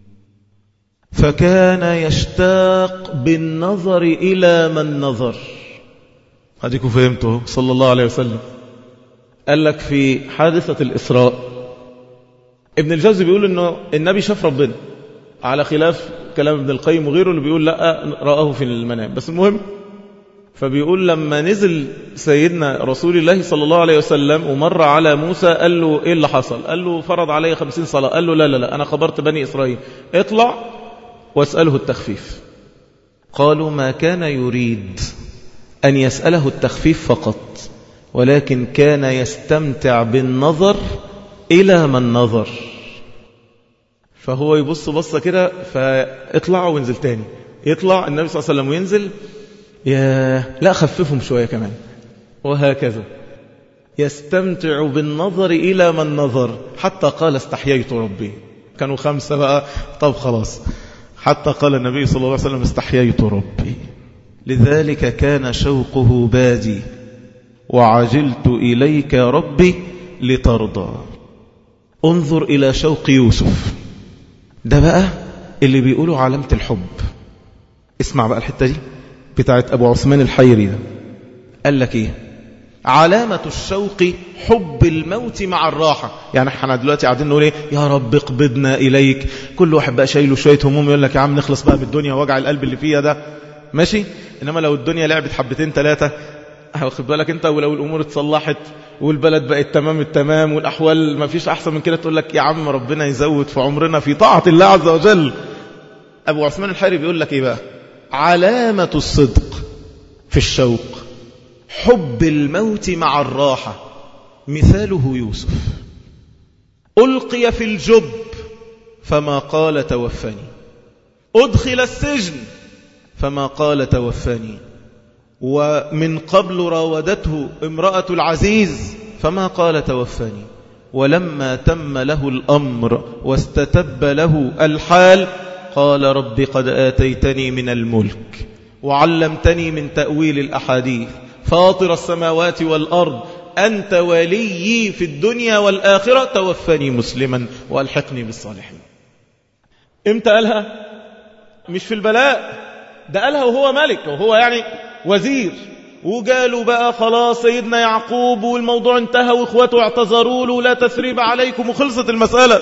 فكان يشتاق بالنظر إلى من نظر هذيكم فهمته صلى الله عليه وسلم قال لك في حادثة الإسراء ابن الجوزي بيقول انه النبي شاف ربنا على خلاف كلام ابن القيم وغيره اللي بيقول لا رآه في المنام بس المهم فبيقول لما نزل سيدنا رسول الله صلى الله عليه وسلم ومر على موسى قال له ايه اللي حصل قال له فرض علي خمسين صلاة قال له لا لا لا انا خبرت بني اسرائيل اطلع واسأله التخفيف قالوا ما كان يريد أن يسأله التخفيف فقط ولكن كان يستمتع بالنظر إلى من نظر فهو يبص بصة كده فاطلع وانزل تاني يطلع النبي صلى الله عليه وسلم وينزل يا لا خففهم شوية كمان وهكذا يستمتع بالنظر إلى من نظر حتى قال استحييت ربي كانوا خمسة بقى طب خلاص حتى قال النبي صلى الله عليه وسلم استحييت ربي لذلك كان شوقه بادي وعجلت إليك ربي لترضى انظر إلى شوق يوسف ده بقى اللي بيقولوا علامة الحب اسمع بقى الحتة دي بتاعت أبو عثمان الحيري ده قال لك إيه علامة الشوق حب الموت مع الراحة يعني احنا دلوقتي قاعدين نقول ايه يا رب اقبضنا إليك كل واحد بقى شايله شوية هموم يقول لك يا عم نخلص بقى بالدنيا وجع القلب اللي فيها ده ماشي إنما لو الدنيا لعبت حبتين ثلاثة واخد بالك انت ولو الأمور اتصلحت والبلد بقت تمام التمام والأحوال ما فيش أحسن من كده تقول لك يا عم ربنا يزود في عمرنا في طاعة الله عز وجل أبو عثمان الحيري بيقول لك ايه بقى علامة الصدق في الشوق حب الموت مع الراحة مثاله يوسف ألقي في الجب فما قال توفني أدخل السجن فما قال توفاني ومن قبل راودته امرأة العزيز فما قال توفاني ولما تم له الأمر واستتب له الحال قال رب قد آتيتني من الملك وعلمتني من تأويل الأحاديث فاطر السماوات والأرض أنت ولي في الدنيا والآخرة توفني مسلما وألحقني بالصالحين امتى قالها مش في البلاء ده قالها وهو ملك وهو يعني وزير وقالوا بقى خلاص سيدنا يعقوب والموضوع انتهى واخواته اعتذروا له لا تثريب عليكم وخلصت المسألة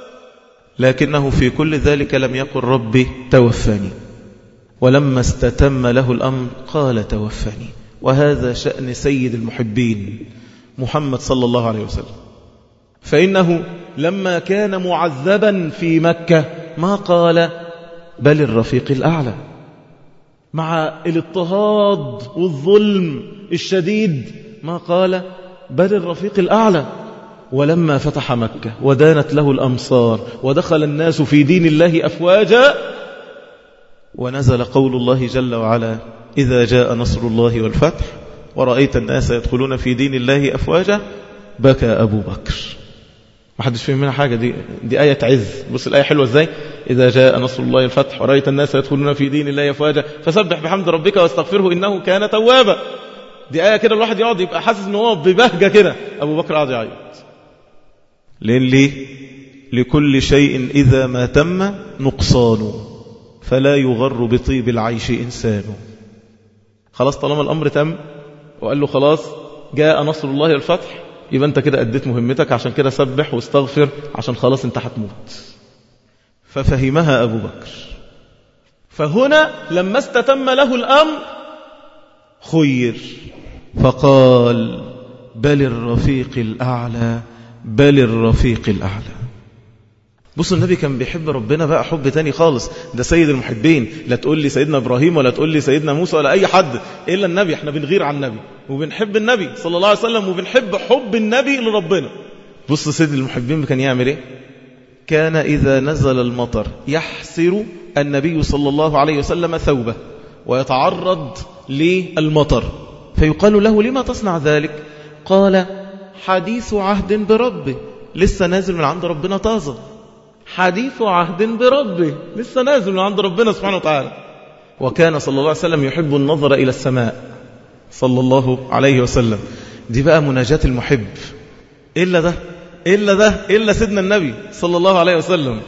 لكنه في كل ذلك لم يقل ربي توفاني ولما استتم له الأمر قال توفاني وهذا شأن سيد المحبين محمد صلى الله عليه وسلم فإنه لما كان معذبا في مكة ما قال بل الرفيق الأعلى مع الاضطهاد والظلم الشديد ما قال بل الرفيق الأعلى ولما فتح مكة ودانت له الأمصار ودخل الناس في دين الله أفواجا ونزل قول الله جل وعلا إذا جاء نصر الله والفتح ورأيت الناس يدخلون في دين الله أفواجا بكى أبو بكر ما حدش فهم منها حاجة دي, دي آية عز بص الآية حلوة ازاي إذا جاء نصر الله الفتح ورأيت الناس يدخلون في دين الله أفواجا فسبح بحمد ربك واستغفره إنه كان توابا دي آية كده الواحد يقعد يبقى حاسس إن هو ببهجة كده أبو بكر قاعد يعيط لين ليه لكل شيء إذا ما تم نقصان فلا يغر بطيب العيش إنسان خلاص طالما الأمر تم وقال له خلاص جاء نصر الله الفتح يبقى أنت كده أديت مهمتك عشان كده سبح واستغفر عشان خلاص أنت هتموت ففهمها أبو بكر فهنا لما استتم له الأمر خير فقال بل الرفيق الأعلى بل الرفيق الأعلى بص النبي كان بيحب ربنا بقى حب تاني خالص ده سيد المحبين لا تقول لي سيدنا إبراهيم ولا تقول لي سيدنا موسى ولا أي حد إلا النبي احنا بنغير عن النبي وبنحب النبي صلى الله عليه وسلم وبنحب حب النبي لربنا بص سيد المحبين كان يعمل ايه كان إذا نزل المطر يحسر النبي صلى الله عليه وسلم ثوبه ويتعرض للمطر فيقال له لما تصنع ذلك قال حديث عهد بربه لسه نازل من عند ربنا طازة حديث عهد بربه لسه نازل من عند ربنا سبحانه وتعالى وكان صلى الله عليه وسلم يحب النظر إلى السماء صلى الله عليه وسلم دي بقى مناجاة المحب إلا ده إلا ده إلا سيدنا النبي صلى الله عليه وسلم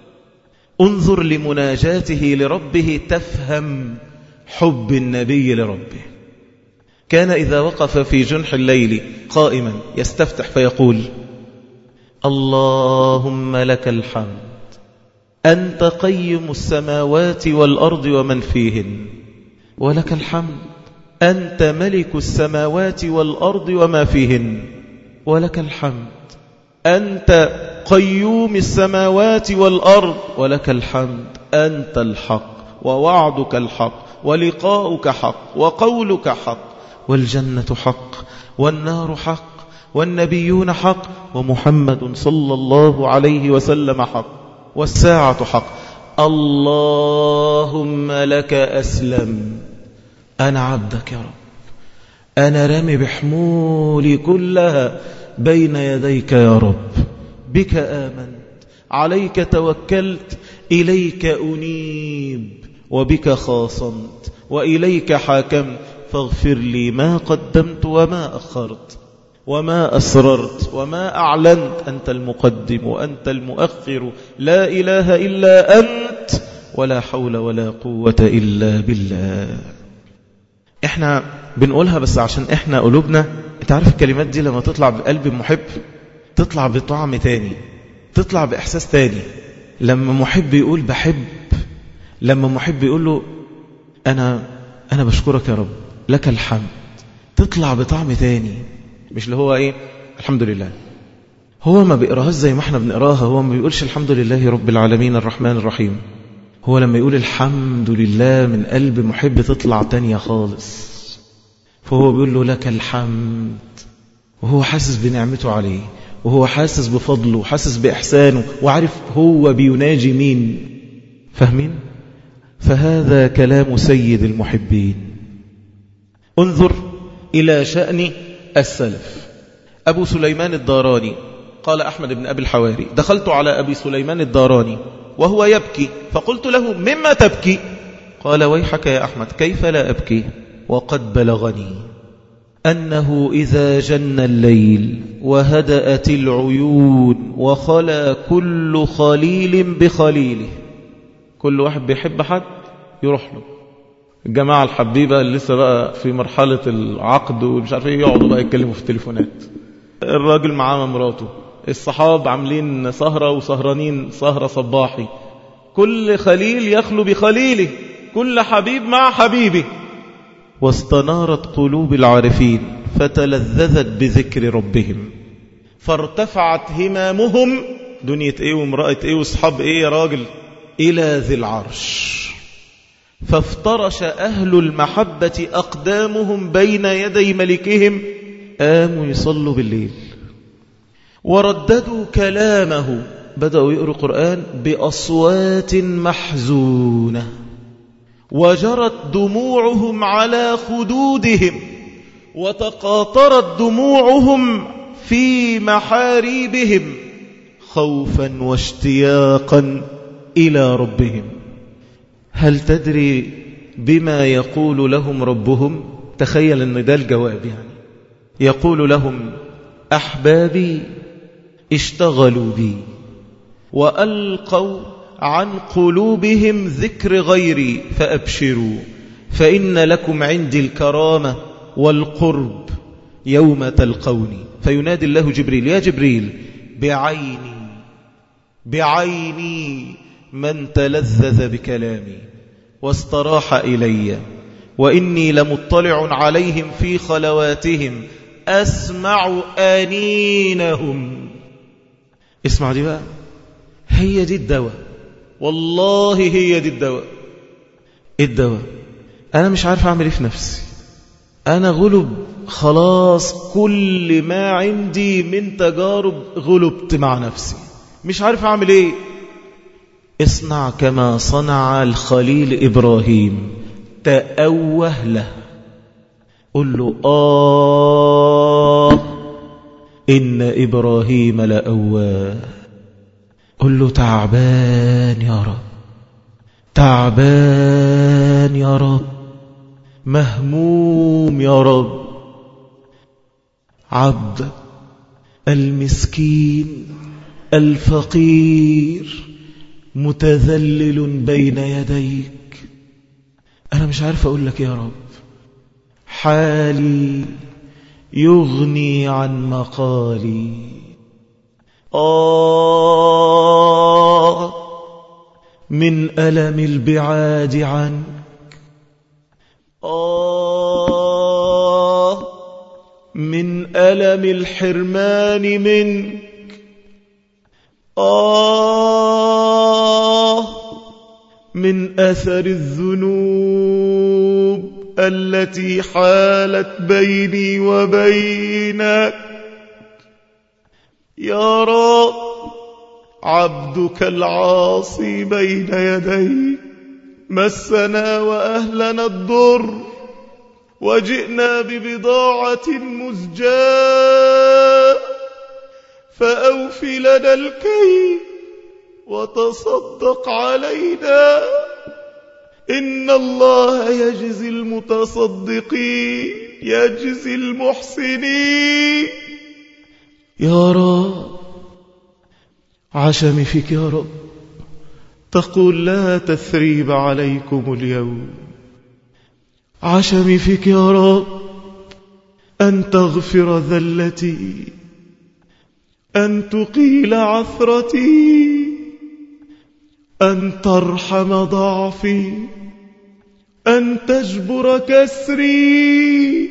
انظر لمناجاته لربه تفهم حب النبي لربه كان إذا وقف في جنح الليل قائما يستفتح فيقول اللهم لك الحمد أنت قيم السماوات والأرض ومن فيهن ولك الحمد أنت ملك السماوات والأرض وما فيهن ولك الحمد أنت قيوم السماوات والأرض ولك الحمد أنت الحق ووعدك الحق ولقاؤك حق وقولك حق والجنة حق والنار حق والنبيون حق ومحمد صلى الله عليه وسلم حق والساعة حق اللهم لك أسلم أنا عبدك يا رب أنا رمي بحمولي كلها بين يديك يا رب بك آمنت عليك توكلت إليك أنيب وبك خاصمت وإليك حاكمت فاغفر لي ما قدمت وما أخرت وما أسررت وما أعلنت أنت المقدم وأنت المؤخر لا إله إلا أنت ولا حول ولا قوة إلا بالله احنا بنقولها بس عشان احنا قلوبنا انت عارف الكلمات دي لما تطلع بقلب محب تطلع بطعم تاني تطلع بإحساس تاني لما محب يقول بحب لما محب يقول له أنا, أنا بشكرك يا رب لك الحمد تطلع بطعم تاني مش اللي هو ايه الحمد لله هو ما بيقراهاش زي ما احنا بنقراها هو ما بيقولش الحمد لله رب العالمين الرحمن الرحيم هو لما يقول الحمد لله من قلب محب تطلع تانية خالص فهو بيقول له لك الحمد وهو حاسس بنعمته عليه وهو حاسس بفضله وحاسس بإحسانه وعارف هو بيناجي مين فاهمين فهذا كلام سيد المحبين انظر إلى شأن السلف أبو سليمان الداراني قال أحمد بن أبي الحواري دخلت على أبي سليمان الداراني وهو يبكي فقلت له مما تبكي قال ويحك يا أحمد كيف لا أبكي وقد بلغني أنه إذا جن الليل وهدأت العيون وخلى كل خليل بخليله كل واحد بيحب حد يروح له الجماعة الحبيبة اللي لسه بقى في مرحلة العقد ومش عارف ايه يقعدوا بقى يتكلموا في التليفونات الراجل معاه مراته الصحاب عاملين سهرة وسهرانين سهرة صباحي كل خليل يخلو بخليله كل حبيب مع حبيبه واستنارت قلوب العارفين فتلذذت بذكر ربهم فارتفعت همامهم دنيا ايه وامرأة ايه واصحاب ايه يا راجل إلى ذي العرش فافترش أهل المحبة أقدامهم بين يدي ملكهم قاموا يصلوا بالليل ورددوا كلامه بدأوا يقروا قرآن بأصوات محزونة وجرت دموعهم على خدودهم وتقاطرت دموعهم في محاريبهم خوفا واشتياقا إلى ربهم هل تدري بما يقول لهم ربهم تخيل أن ده الجواب يعني يقول لهم أحبابي اشتغلوا بي وألقوا عن قلوبهم ذكر غيري فأبشروا فإن لكم عندي الكرامة والقرب يوم تلقوني فينادي الله جبريل يا جبريل بعيني بعيني من تلذذ بكلامي واستراح إلي وإني لمطلع عليهم في خلواتهم أسمع آنينهم اسمع دي بقى هي دي الدواء والله هي دي الدواء الدواء أنا مش عارف أعمل إيه في نفسي أنا غلب خلاص كل ما عندي من تجارب غلبت مع نفسي مش عارف أعمل إيه اصنع كما صنع الخليل إبراهيم تأوه له قل له آه إن إبراهيم لأواه قل له تعبان يا رب تعبان يا رب مهموم يا رب عبد المسكين الفقير متذلل بين يديك أنا مش عارف أقول لك يا رب حالي يغني عن مقالي آه من ألم البعاد عنك آه من ألم الحرمان منك آه من أثر الذنوب التي حالت بيني وبينك يا رب عبدك العاصي بين يديك مسنا وأهلنا الضر وجئنا ببضاعة مزجاة فأوف لنا الكي وتصدق علينا إن الله يجزي المتصدقين يجزي المحسنين يا رب عشمي فيك يا رب تقول لا تثريب عليكم اليوم عشمي فيك يا رب أن تغفر ذلتي أن تقيل عثرتي أن ترحم ضعفي أن تجبر كسري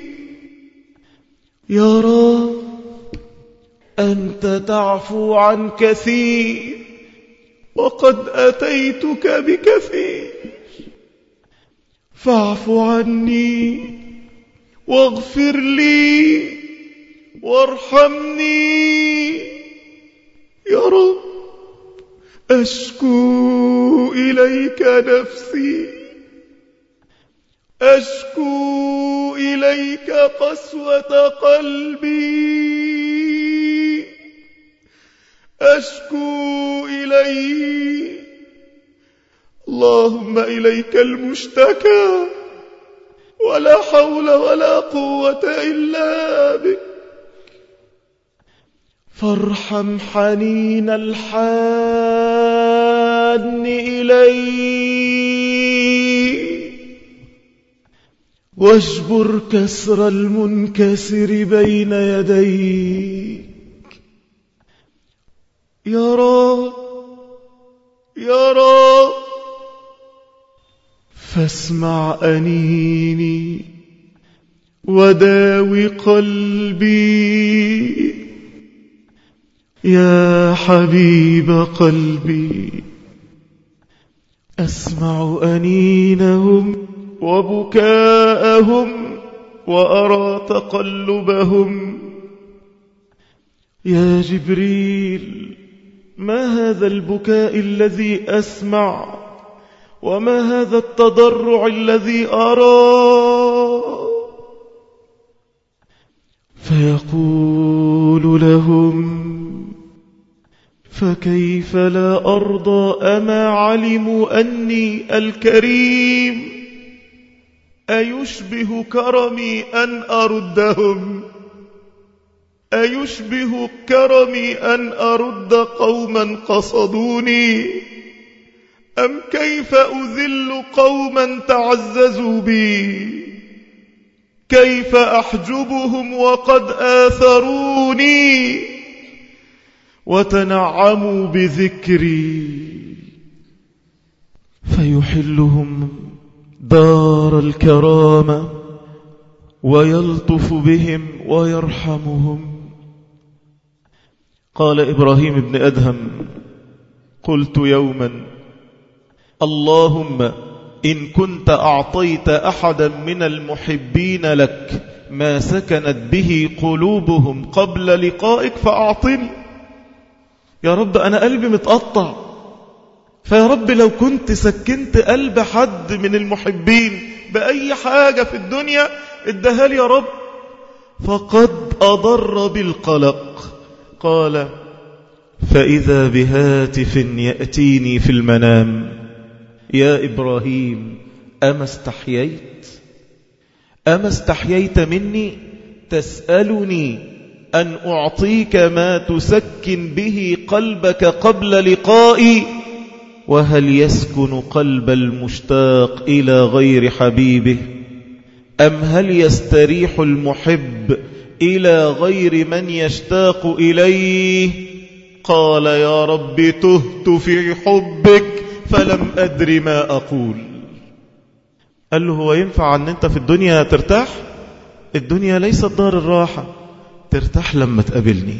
يا رب أنت تعفو عن كثير وقد أتيتك بكثير فاعف عني واغفر لي وارحمني يا رب أشكو إليك نفسي أشكو إليك قسوة قلبي أشكو إليك اللهم إليك المشتكى ولا حول ولا قوة إلا بك فارحم حنين الحان إلي واجبر كسر المنكسر بين يديك يا رب يا رب فاسمع أنيني وداوي قلبي يا حبيب قلبي أسمع أنينهم وبكاءهم وأرى تقلبهم يا جبريل ما هذا البكاء الذي أسمع وما هذا التضرع الذي أرى فيقول لهم فكيف لا أرضى أما علموا أني الكريم أيشبه كرمي أن أردهم أيشبه كرمي أن أرد قوما قصدوني أم كيف أذل قوما تعززوا بي كيف أحجبهم وقد آثروني وتنعموا بذكري فيحلهم دار الكرامة ويلطف بهم ويرحمهم قال إبراهيم بن أدهم قلت يوما اللهم إن كنت أعطيت أحدا من المحبين لك ما سكنت به قلوبهم قبل لقائك فأعطني يا رب أنا قلبي متقطع فيا رب لو كنت سكنت قلب حد من المحبين بأي حاجة في الدنيا ادها لي يا رب فقد أضر بالقلق قال فإذا بهاتف يأتيني في المنام يا إبراهيم أما استحييت أما استحييت مني تسألني أن أعطيك ما تسكن به قلبك قبل لقائي وهل يسكن قلب المشتاق إلى غير حبيبه أم هل يستريح المحب إلى غير من يشتاق إليه قال يا رب تهت في حبك فلم أدر ما أقول قال له هو ينفع أن أنت في الدنيا ترتاح الدنيا ليست دار الراحة ترتاح لما تقابلني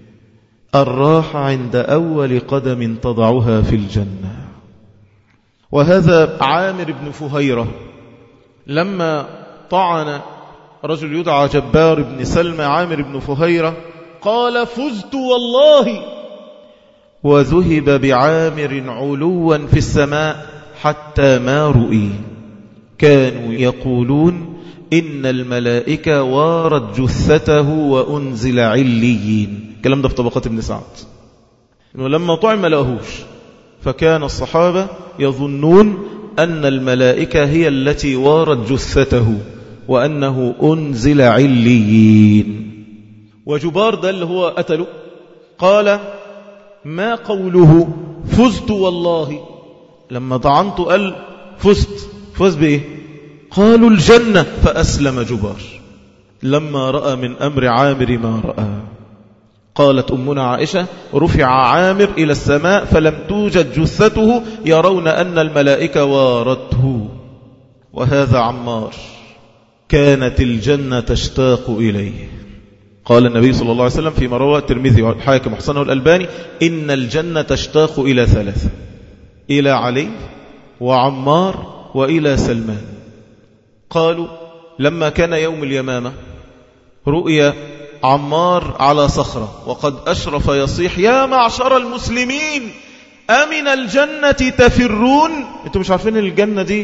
الراحة عند أول قدم تضعها في الجنة وهذا عامر بن فهيرة لما طعن رجل يدعى جبار بن سلمى عامر بن فهيرة قال فزت والله وذهب بعامر علوا في السماء حتى ما رؤي كانوا يقولون إن الملائكة وارت جثته وأنزل عليين الكلام ده في طبقات ابن سعد إنه لما طعم ما لقاهوش فكان الصحابة يظنون أن الملائكة هي التي وارت جثته وأنه أنزل عليين وجبار ده اللي هو قتله قال ما قوله فزت والله لما طعنت قال فزت فز بإيه قالوا الجنة فأسلم جبار لما رأى من أمر عامر ما رأى قالت أمنا عائشة رفع عامر إلى السماء فلم توجد جثته يرون أن الملائكة وارته وهذا عمار كانت الجنة تشتاق إليه قال النبي صلى الله عليه وسلم فيما روى الترمذي والحاكم حسنه الألباني إن الجنة تشتاق إلى ثلاثة إلى علي وعمار وإلى سلمان قالوا لما كان يوم اليمامة رؤيا عمار على صخرة وقد أشرف يصيح يا معشر المسلمين أمن الجنة تفرون أنتم مش عارفين الجنة دي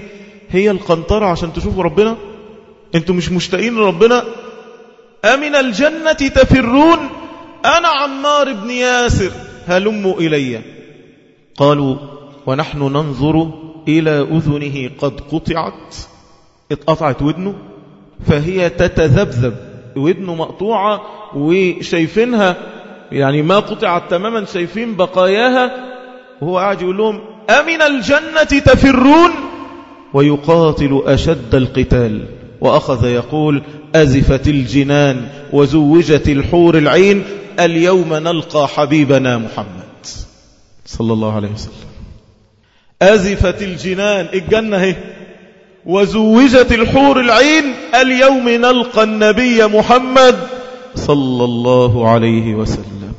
هي القنطرة عشان تشوفوا ربنا انتوا مش مشتاقين لربنا أمن الجنة تفرون أنا عمار بن ياسر هلموا إلي قالوا ونحن ننظر إلى أذنه قد قطعت اتقطعت ودنه فهي تتذبذب ودنه مقطوعة وشايفينها يعني ما قطعت تماما شايفين بقاياها وهو قاعد يقول لهم أمن الجنة تفرون ويقاتل أشد القتال وأخذ يقول أزفت الجنان وزوجت الحور العين اليوم نلقى حبيبنا محمد صلى الله عليه وسلم أزفت الجنان الجنة هي وزوجت الحور العين اليوم نلقى النبي محمد صلى الله عليه وسلم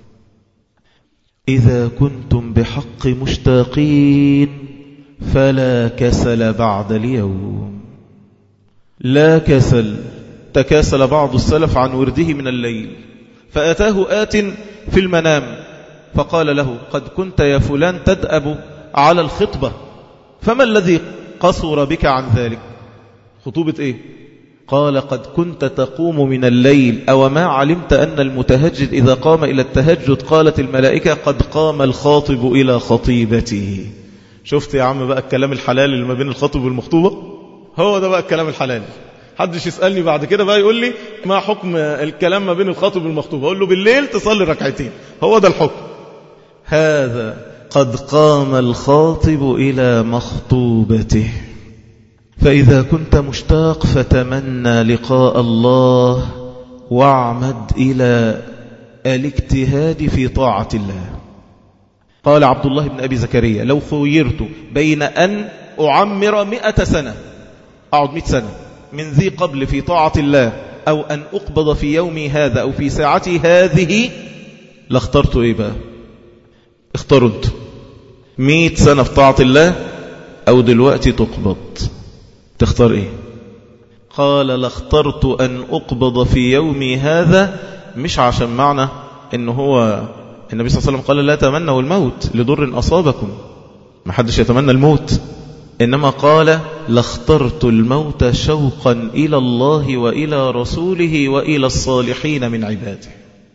إذا كنتم بحق مشتاقين فلا كسل بعد اليوم لا كسل تكاسل بعض السلف عن ورده من الليل فأتاه آت في المنام فقال له قد كنت يا فلان تدأب على الخطبة فما الذي قصر بك عن ذلك خطوبة إيه قال قد كنت تقوم من الليل أو ما علمت أن المتهجد إذا قام إلى التهجد قالت الملائكة قد قام الخاطب إلى خطيبته شفت يا عم بقى الكلام الحلال اللي ما بين الخطب والمخطوبة هو ده بقى الكلام الحلال حدش يسألني بعد كده بقى يقول لي ما حكم الكلام ما بين الخاطب والمخطوبة أقول له بالليل تصلي ركعتين هو ده الحكم هذا قد قام الخاطب إلى مخطوبته فإذا كنت مشتاق فتمنى لقاء الله واعمد إلى الاجتهاد في طاعة الله قال عبد الله بن أبي زكريا لو خيرت بين أن أعمر مئة سنة أقعد مئة سنة من ذي قبل في طاعة الله أو أن أقبض في يومي هذا أو في ساعتي هذه لاخترت إيه بقى اختاروا انتوا مئة سنة في طاعة الله أو دلوقتي تقبض تختار إيه قال لاخترت أن أقبض في يومي هذا مش عشان معنى إن هو النبي صلى الله عليه وسلم قال لا تمنوا الموت لضر أصابكم ما حدش يتمنى الموت إنما قال لاخترت الموت شوقا إلى الله وإلى رسوله وإلى الصالحين من عباده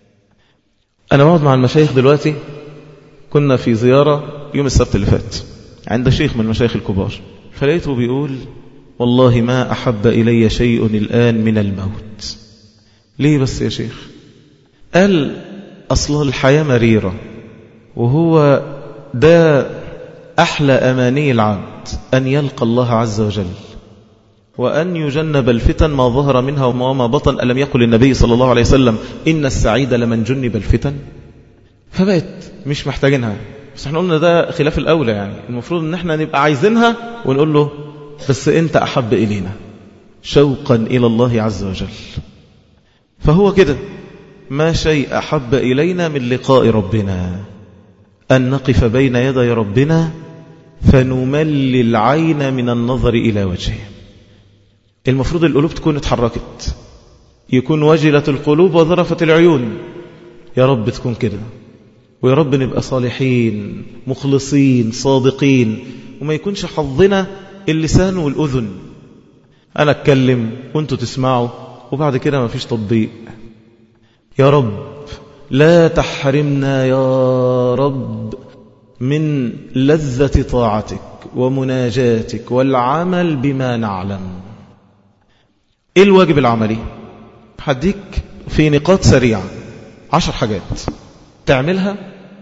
أنا بقعد مع المشايخ دلوقتي كنا في زيارة يوم السبت اللي فات عند شيخ من المشايخ الكبار فلقيته بيقول والله ما أحب إلي شيء الآن من الموت ليه بس يا شيخ قال أصل الحياة مريرة وهو ده أحلى أماني العبد أن يلقى الله عز وجل وأن يجنب الفتن ما ظهر منها وما بطن ألم يقل النبي صلى الله عليه وسلم إن السعيد لمن جنب الفتن فبقت مش محتاجينها بس احنا قلنا ده خلاف الأولى يعني المفروض ان احنا نبقى عايزينها ونقول له بس انت أحب إلينا شوقا إلى الله عز وجل فهو كده ما شيء أحب إلينا من لقاء ربنا أن نقف بين يدي ربنا فنمل العين من النظر إلى وجهه المفروض القلوب تكون اتحركت يكون وجلت القلوب وظرفت العيون يا رب تكون كده ويا رب نبقى صالحين مخلصين صادقين وما يكونش حظنا اللسان والأذن أنا أتكلم وانتوا تسمعوا وبعد كده ما فيش تطبيق يا رب لا تحرمنا يا رب من لذة طاعتك ومناجاتك والعمل بما نعلم ايه الواجب العملي هديك في نقاط سريعة عشر حاجات تعملها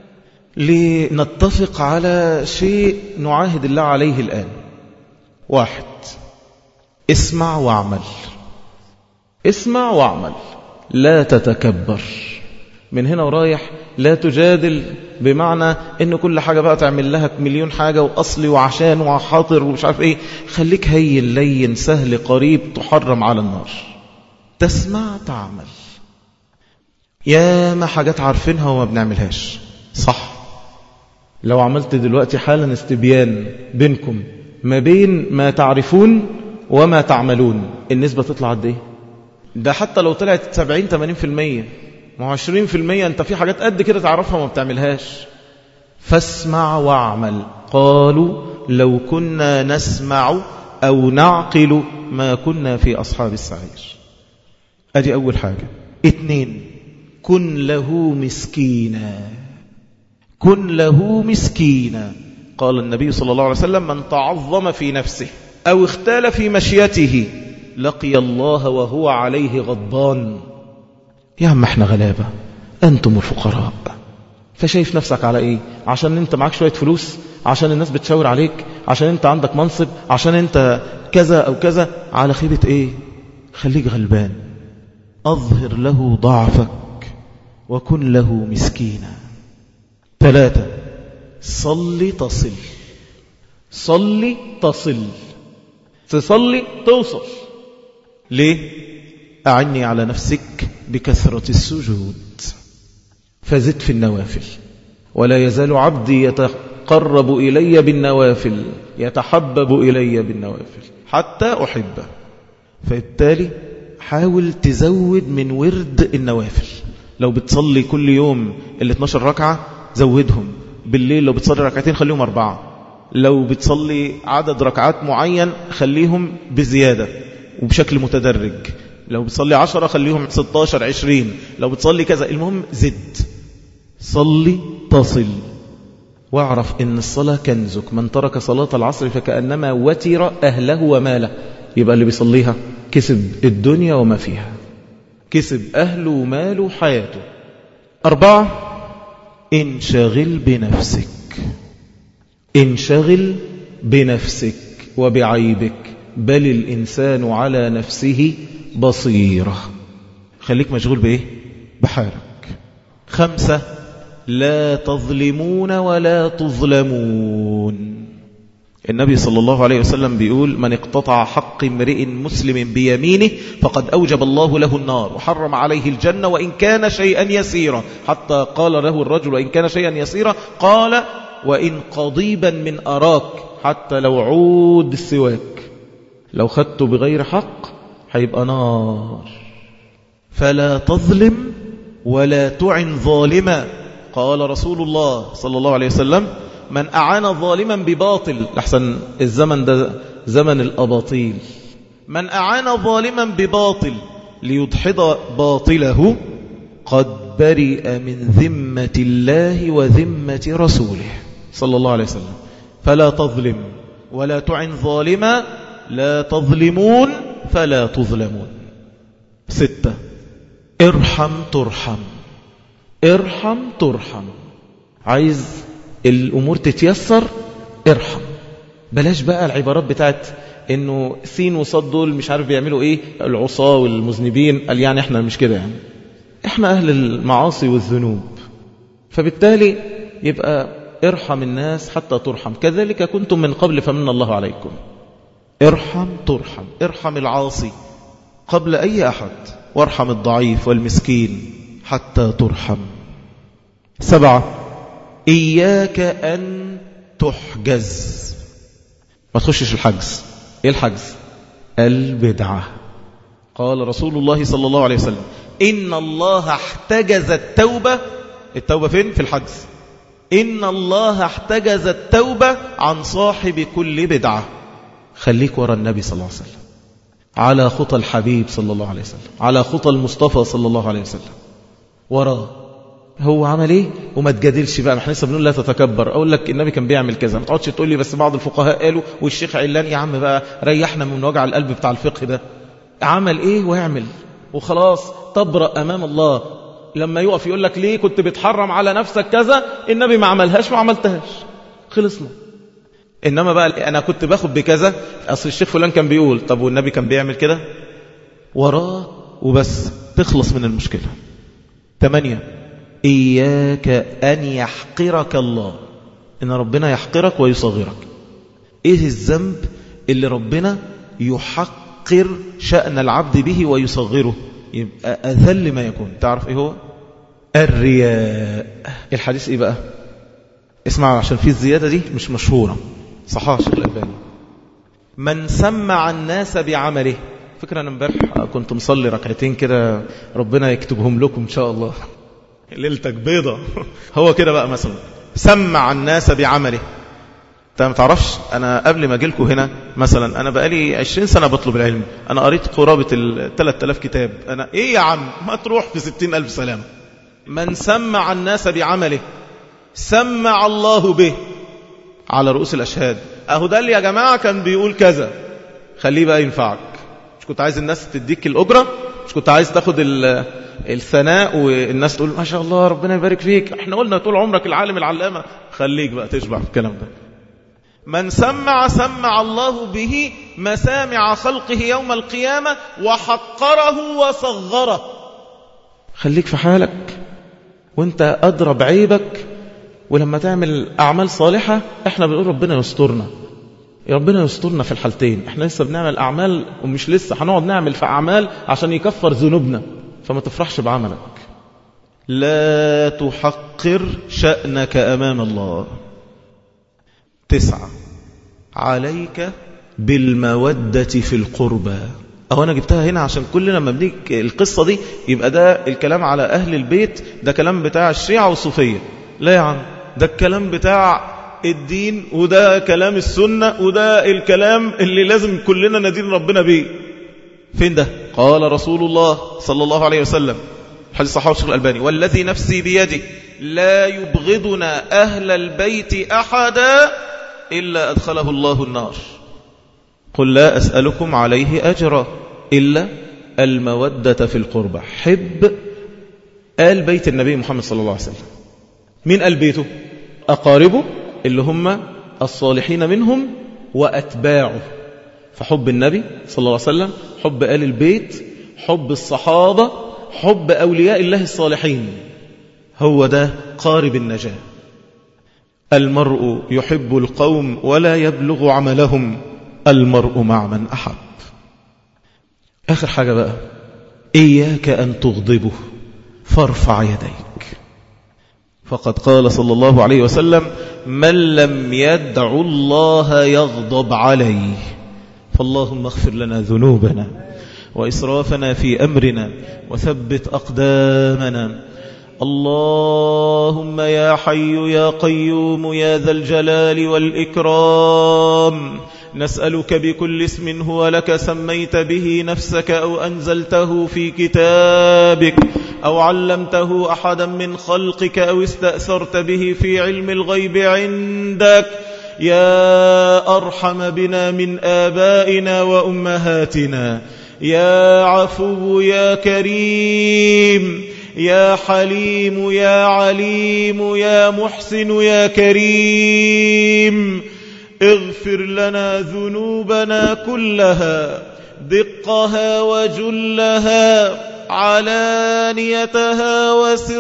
لنتفق على شيء نعاهد الله عليه الآن واحد اسمع واعمل اسمع واعمل لا تتكبر من هنا ورايح لا تجادل بمعنى ان كل حاجة بقى تعمل لها مليون حاجة واصلي وعشان وحاضر ومش عارف ايه خليك هين لين سهل قريب تحرم على النار تسمع تعمل يا ما حاجات عارفينها وما بنعملهاش صح لو عملت دلوقتي حالا استبيان بينكم ما بين ما تعرفون وما تعملون النسبة تطلع قد ايه ده حتى لو طلعت 70 80% ما هو 20% انت في حاجات قد كده تعرفها وما بتعملهاش فاسمع واعمل قالوا لو كنا نسمع أو نعقل ما كنا في أصحاب السعير أدي أول حاجة اتنين كن له مسكينا كن له مسكينا قال النبي صلى الله عليه وسلم من تعظم في نفسه أو اختال في مشيته لقي الله وهو عليه غضبان يا عم احنا غلابة أنتم الفقراء فشايف نفسك على ايه عشان انت معاك شوية فلوس عشان الناس بتشاور عليك عشان انت عندك منصب عشان انت كذا او كذا على خيبة ايه خليك غلبان اظهر له ضعفك وكن له مسكينا ثلاثة صلي تصل صلي تصل تصلي توصل ليه أعني على نفسك بكثرة السجود فزد في النوافل ولا يزال عبدي يتقرب إلي بالنوافل يتحبب إلي بالنوافل حتى أحبه فبالتالي حاول تزود من ورد النوافل لو بتصلي كل يوم ال 12 ركعة زودهم بالليل لو بتصلي ركعتين خليهم أربعة لو بتصلي عدد ركعات معين خليهم بزيادة وبشكل متدرج لو بتصلي عشرة خليهم 16 20 لو بتصلي كذا المهم زد صلي تصل واعرف ان الصلاة كنزك من ترك صلاة العصر فكأنما وتر أهله وماله يبقى اللي بيصليها كسب الدنيا وما فيها كسب أهله وماله وحياته أربعة انشغل بنفسك انشغل بنفسك وبعيبك بل الإنسان على نفسه بصيرة خليك مشغول بإيه بحالك خمسة لا تظلمون ولا تظلمون النبي صلى الله عليه وسلم بيقول من اقتطع حق امرئ مسلم بيمينه فقد أوجب الله له النار وحرم عليه الجنة وإن كان شيئا يسيرا حتى قال له الرجل وإن كان شيئا يسيرا قال وإن قضيبا من أراك حتى لو عود السواك لو خدته بغير حق هيبقى نار فلا تظلم ولا تعن ظالما قال رسول الله صلى الله عليه وسلم من أعان ظالما بباطل لحسن الزمن ده زمن الأباطيل من أعان ظالما بباطل ليدحض باطله قد برئ من ذمة الله وذمة رسوله صلى الله عليه وسلم فلا تظلم ولا تعن ظالما لا تظلمون فلا تظلمون ستة ارحم ترحم ارحم ترحم عايز الأمور تتيسر ارحم بلاش بقى العبارات بتاعت انه سين وصاد دول مش عارف بيعملوا ايه العصاة والمذنبين قال يعني احنا مش كده يعني احنا اهل المعاصي والذنوب فبالتالي يبقى ارحم الناس حتى ترحم كذلك كنتم من قبل فمن الله عليكم ارحم ترحم ارحم العاصي قبل أي أحد وارحم الضعيف والمسكين حتى ترحم سبعة إياك أن تحجز ما تخشش الحجز إيه الحجز البدعة قال رسول الله صلى الله عليه وسلم إن الله احتجز التوبة التوبة فين؟ في الحجز إن الله احتجز التوبة عن صاحب كل بدعة خليك ورا النبي صلى الله عليه وسلم على خطى الحبيب صلى الله عليه وسلم على خطى المصطفى صلى الله عليه وسلم وراه هو عمل ايه وما تجادلش بقى احنا لسه بنقول لا تتكبر اقول لك النبي كان بيعمل كذا ما تقعدش تقول لي بس بعض الفقهاء قالوا والشيخ علان يا عم بقى ريحنا من وجع القلب بتاع الفقه ده عمل ايه واعمل وخلاص تبرأ امام الله لما يقف يقول لك ليه كنت بتحرم على نفسك كذا النبي ما عملهاش ما عملتهاش خلصنا إنما بقى أنا كنت باخد بكذا أصل الشيخ فلان كان بيقول طب والنبي كان بيعمل كده وراه وبس تخلص من المشكلة ثمانية إياك أن يحقرك الله إن ربنا يحقرك ويصغرك إيه الذنب اللي ربنا يحقر شأن العبد به ويصغره يبقى أذل ما يكون تعرف إيه هو الرياء الحديث إيه بقى اسمع عشان في الزيادة دي مش مشهورة صحاح شيخ الألباني من سمع الناس بعمله فكرة أنا امبارح كنت مصلي ركعتين كده ربنا يكتبهم لكم إن شاء الله ليلتك بيضة هو كده بقى مثلا سمع الناس بعمله انت ما تعرفش انا قبل ما اجيلكم هنا مثلا انا بقالي 20 سنه بطلب العلم انا قريت قرابه ال 3000 كتاب انا ايه يا عم ما تروح في 60000 سلامه من سمع الناس بعمله سمع الله به على رؤوس الاشهاد اهو ده اللي يا جماعه كان بيقول كذا خليه بقى ينفعك مش كنت عايز الناس تديك الاجره مش كنت عايز تاخد الثناء والناس تقول ما شاء الله ربنا يبارك فيك احنا قلنا طول عمرك العالم العلامه خليك بقى تشبع في الكلام ده من سمع سمع الله به مسامع خلقه يوم القيامة وحقره وصغره خليك في حالك وانت أدرى بعيبك ولما تعمل أعمال صالحة احنا بنقول ربنا يسترنا ربنا يسترنا في الحالتين احنا لسه بنعمل أعمال ومش لسه هنقعد نعمل في أعمال عشان يكفر ذنوبنا فما تفرحش بعملك لا تحقر شأنك أمام الله تسعة عليك بالمودة في القربى أهو أنا جبتها هنا عشان كل لما بنيك القصة دي يبقى ده الكلام على أهل البيت ده كلام بتاع الشيعة والصوفية لا يا عم ده الكلام بتاع الدين وده كلام السنة وده الكلام اللي لازم كلنا ندين ربنا بيه فين ده قال رسول الله صلى الله عليه وسلم حديث صحابة الشيخ الألباني والذي نفسي بيده لا يبغضنا أهل البيت أحدا إلا أدخله الله النار قل لا أسألكم عليه أجرا إلا المودة في القربة حب آل بيت النبي محمد صلى الله عليه وسلم من آل بيته أقاربه اللي هم الصالحين منهم وأتباعه فحب النبي صلى الله عليه وسلم حب آل البيت حب الصحابة حب أولياء الله الصالحين هو ده قارب النجاة المرء يحب القوم ولا يبلغ عملهم المرء مع من أحب آخر حاجة بقى إياك أن تغضبه فارفع يديك فقد قال صلى الله عليه وسلم من لم يدع الله يغضب عليه فاللهم اغفر لنا ذنوبنا وإسرافنا في أمرنا وثبت أقدامنا اللهم يا حي يا قيوم يا ذا الجلال والإكرام نسألك بكل اسم هو لك سميت به نفسك أو أنزلته في كتابك أو علمته أحدا من خلقك أو استأثرت به في علم الغيب عندك يا أرحم بنا من آبائنا وأمهاتنا يا عفو يا كريم يا حليم يا عليم يا محسن يا كريم اغفر لنا ذنوبنا كلها دقها وجلها علانيتها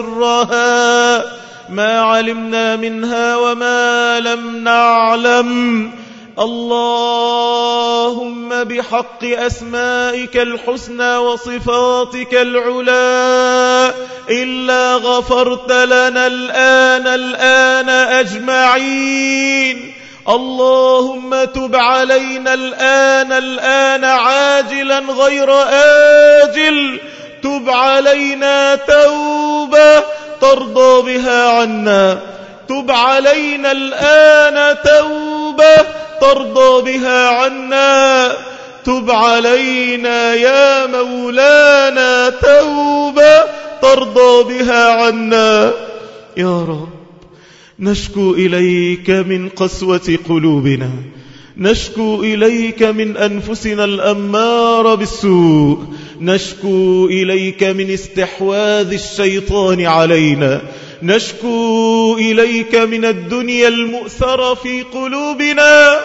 وسرها ما علمنا منها وما لم نعلم اللهم بحق أسمائك الحسنى وصفاتك العلا إلا غفرت لنا الآن الآن أجمعين اللهم تب علينا الآن الآن عاجلا غير آجل تب علينا توبة ترضى بها عنا تب علينا الآن توبة ترضى بها عنا تب علينا يا مولانا توبة ترضى بها عنا يا رب نشكو إليك من قسوة قلوبنا نشكو إليك من أنفسنا الأمار بالسوء نشكو إليك من استحواذ الشيطان علينا نشكو إليك من الدنيا المؤثرة في قلوبنا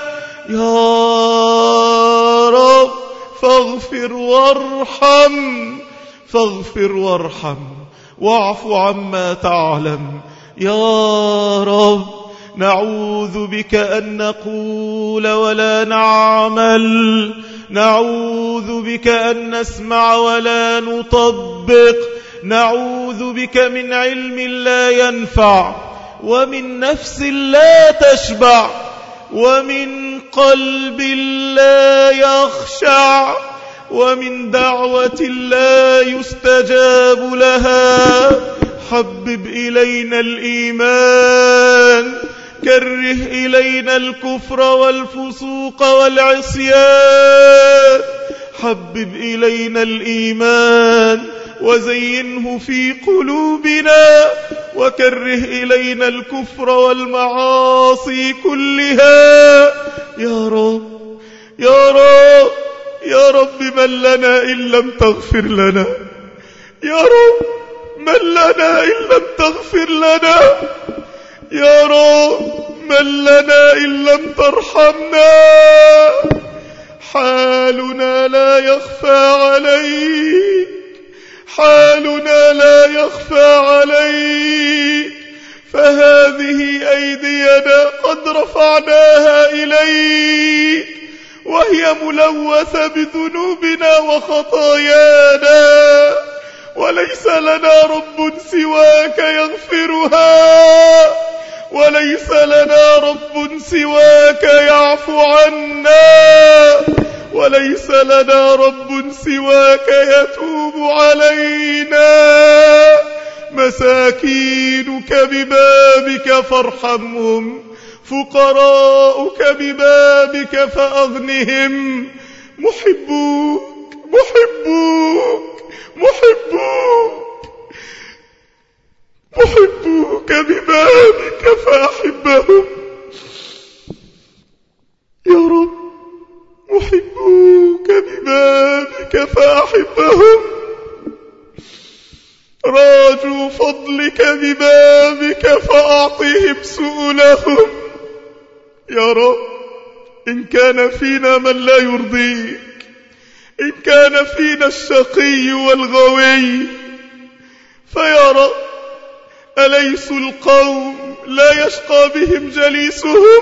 يا رب فاغفر وارحم فاغفر وارحم واعف عما تعلم يا رب نعوذ بك أن نقول ولا نعمل نعوذ بك أن نسمع ولا نطبق نعوذ بك من علم لا ينفع ومن نفس لا تشبع ومن قلب لا يخشع ومن دعوة لا يستجاب لها حبب إلينا الإيمان كره إلينا الكفر والفسوق والعصيان حبب إلينا الإيمان وزينه في قلوبنا وكره إلينا الكفر والمعاصي كلها يا رب يا رب يا رب من لنا إن لم تغفر لنا يا رب من لنا إن لم تغفر لنا يا رب من لنا إن لم ترحمنا حالنا لا يخفى عليك حالنا لا يخفى عليك فهذه أيدينا قد رفعناها إليك وهي ملوثة بذنوبنا وخطايانا وليس لنا رب سواك يغفرها وليس لنا رب سواك يعفو عنا وليس لنا رب سواك يتوب علينا مساكينك ببابك فارحمهم فقراؤك ببابك فأغنهم محبوك محبوك محبوك محبوك ببابك فأحبهم يا رب محبوك ببابك فأحبهم راجوا فضلك ببابك فأعطهم سؤلهم يا رب إن كان فينا من لا يرضيك إن كان فينا الشقي والغوي فيا رب أليس القوم لا يشقى بهم جليسهم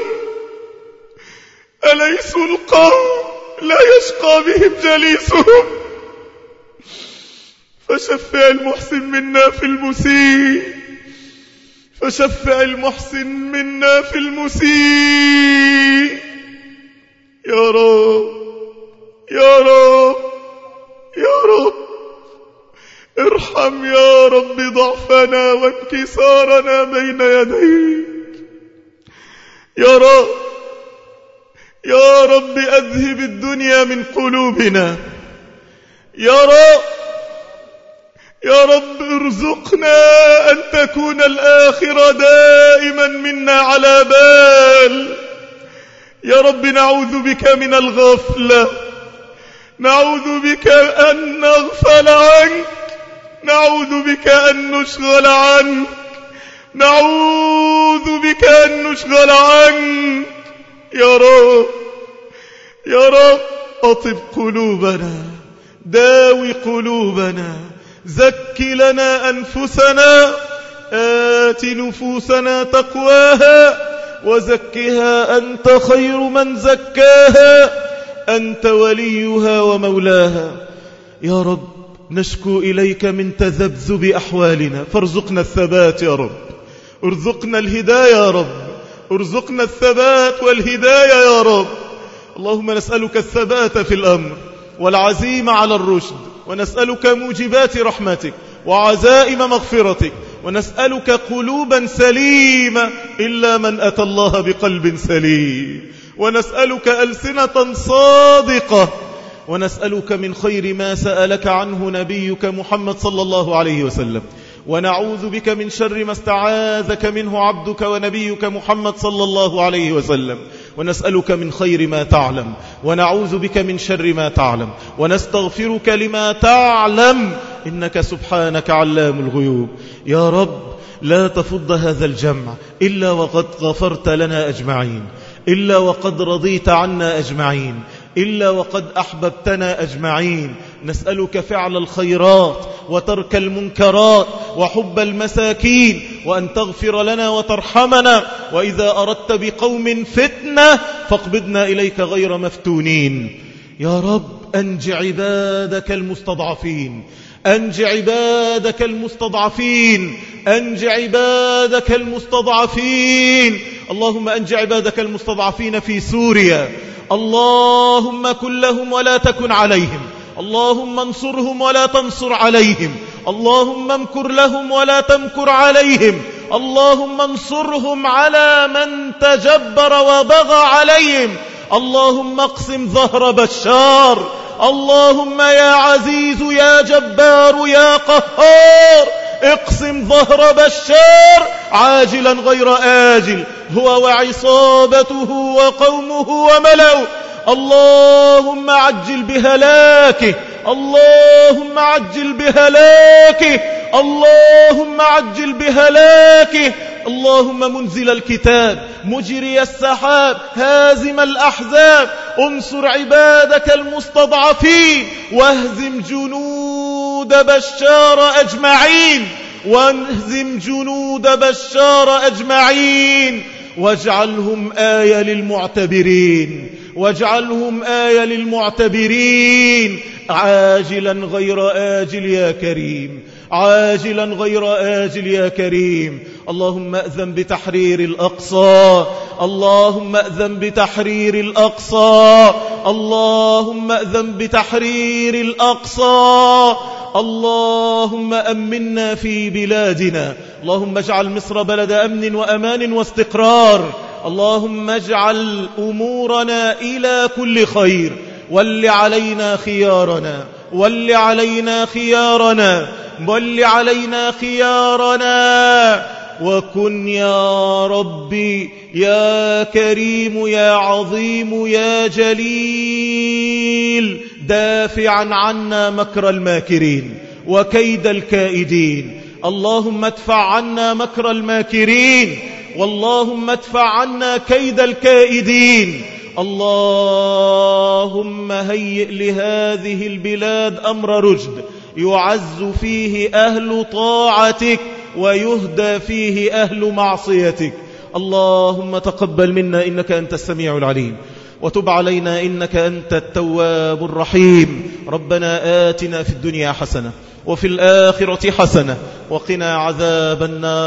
أليس القوم لا يشقى بهم جليسهم فشفع المحسن منا في المسيء فشفع المحسن منا في المسيء يا رب يا رب يا رب ارحم يا رب ضعفنا وانكسارنا بين يديك يا رب يا رب أذهب الدنيا من قلوبنا يا رب يا رب ارزقنا أن تكون الآخرة دائما منا على بال يا رب نعوذ بك من الغفلة نعوذ بك أن نغفل عنك نعوذ بك أن نشغل عنك نعوذ بك أن نشغل عنك يا رب يا رب أطب قلوبنا داوي قلوبنا زك لنا أنفسنا آت نفوسنا تقواها وزكها أنت خير من زكاها أنت وليها ومولاها يا رب نشكو إليك من تذبذب أحوالنا فارزقنا الثبات يا رب ارزقنا الهداية يا رب ارزقنا الثبات والهداية يا رب اللهم نسألك الثبات في الأمر والعزيمة على الرشد ونسألك موجبات رحمتك وعزائم مغفرتك ونسألك قلوبا سليمة إلا من أتى الله بقلب سليم ونسألك ألسنة صادقة ونسألك من خير ما سألك عنه نبيك محمد صلى الله عليه وسلم ونعوذ بك من شر ما استعاذك منه عبدك ونبيك محمد صلى الله عليه وسلم ونسألك من خير ما تعلم ونعوذ بك من شر ما تعلم ونستغفرك لما تعلم إنك سبحانك علام الغيوب يا رب لا تفض هذا الجمع إلا وقد غفرت لنا أجمعين إلا وقد رضيت عنا أجمعين إلا وقد أحببتنا أجمعين نسألك فعل الخيرات وترك المنكرات وحب المساكين وأن تغفر لنا وترحمنا وإذا أردت بقوم فتنة فاقبضنا إليك غير مفتونين يا رب أنج عبادك المستضعفين أنج عبادك المستضعفين أنج عبادك المستضعفين اللهم أنج عبادك المستضعفين في سوريا اللهم كن لهم ولا تكن عليهم اللهم انصرهم ولا تنصر عليهم اللهم امكر لهم ولا تمكر عليهم اللهم انصرهم على من تجبر وبغى عليهم اللهم اقسم ظهر بشار اللهم يا عزيز يا جبار يا قهار اقسم ظهر بشار عاجلا غير آجل هو وعصابته وقومه وملوا اللهم عجل بهلاكه اللهم عجل بهلاكه اللهم عجل بهلاكه اللهم منزل الكتاب مجري السحاب هازم الأحزاب انصر عبادك المستضعفين واهزم جنود بشار أجمعين واهزم جنود بشار أجمعين واجعلهم آية للمعتبرين واجعلهم آية للمعتبرين عاجلا غير آجل يا كريم عاجلا غير آجل يا كريم اللهم أذن بتحرير الأقصى اللهم أذن بتحرير الأقصى اللهم أذن بتحرير الأقصى اللهم أمنا في بلادنا اللهم اجعل مصر بلد أمن وأمان واستقرار اللهم اجعل أمورنا إلى كل خير ول علينا خيارنا ول علينا خيارنا ول علينا خيارنا وكن يا ربي يا كريم يا عظيم يا جليل دافعا عنا مكر الماكرين وكيد الكائدين اللهم ادفع عنا مكر الماكرين واللهم ادفع عنا كيد الكائدين اللهم هيئ لهذه البلاد أمر رشد يعز فيه أهل طاعتك ويهدى فيه أهل معصيتك اللهم تقبل منا إنك أنت السميع العليم وتب علينا إنك أنت التواب الرحيم ربنا آتنا في الدنيا حسنة وفي الآخرة حسنة وقنا عذاب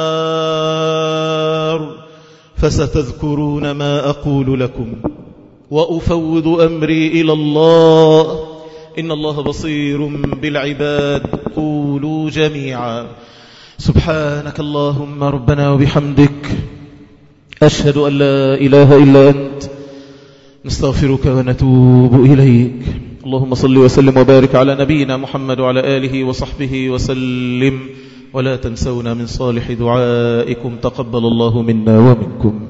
النار فستذكرون ما أقول لكم وأفوض أمري إلى الله إن الله بصير بالعباد قولوا جميعا سبحانك اللهم ربنا وبحمدك أشهد أن لا إله إلا أنت نستغفرك ونتوب إليك اللهم صل وسلم وبارك على نبينا محمد وعلى آله وصحبه وسلم ولا تنسونا من صالح دعائكم تقبل الله منا ومنكم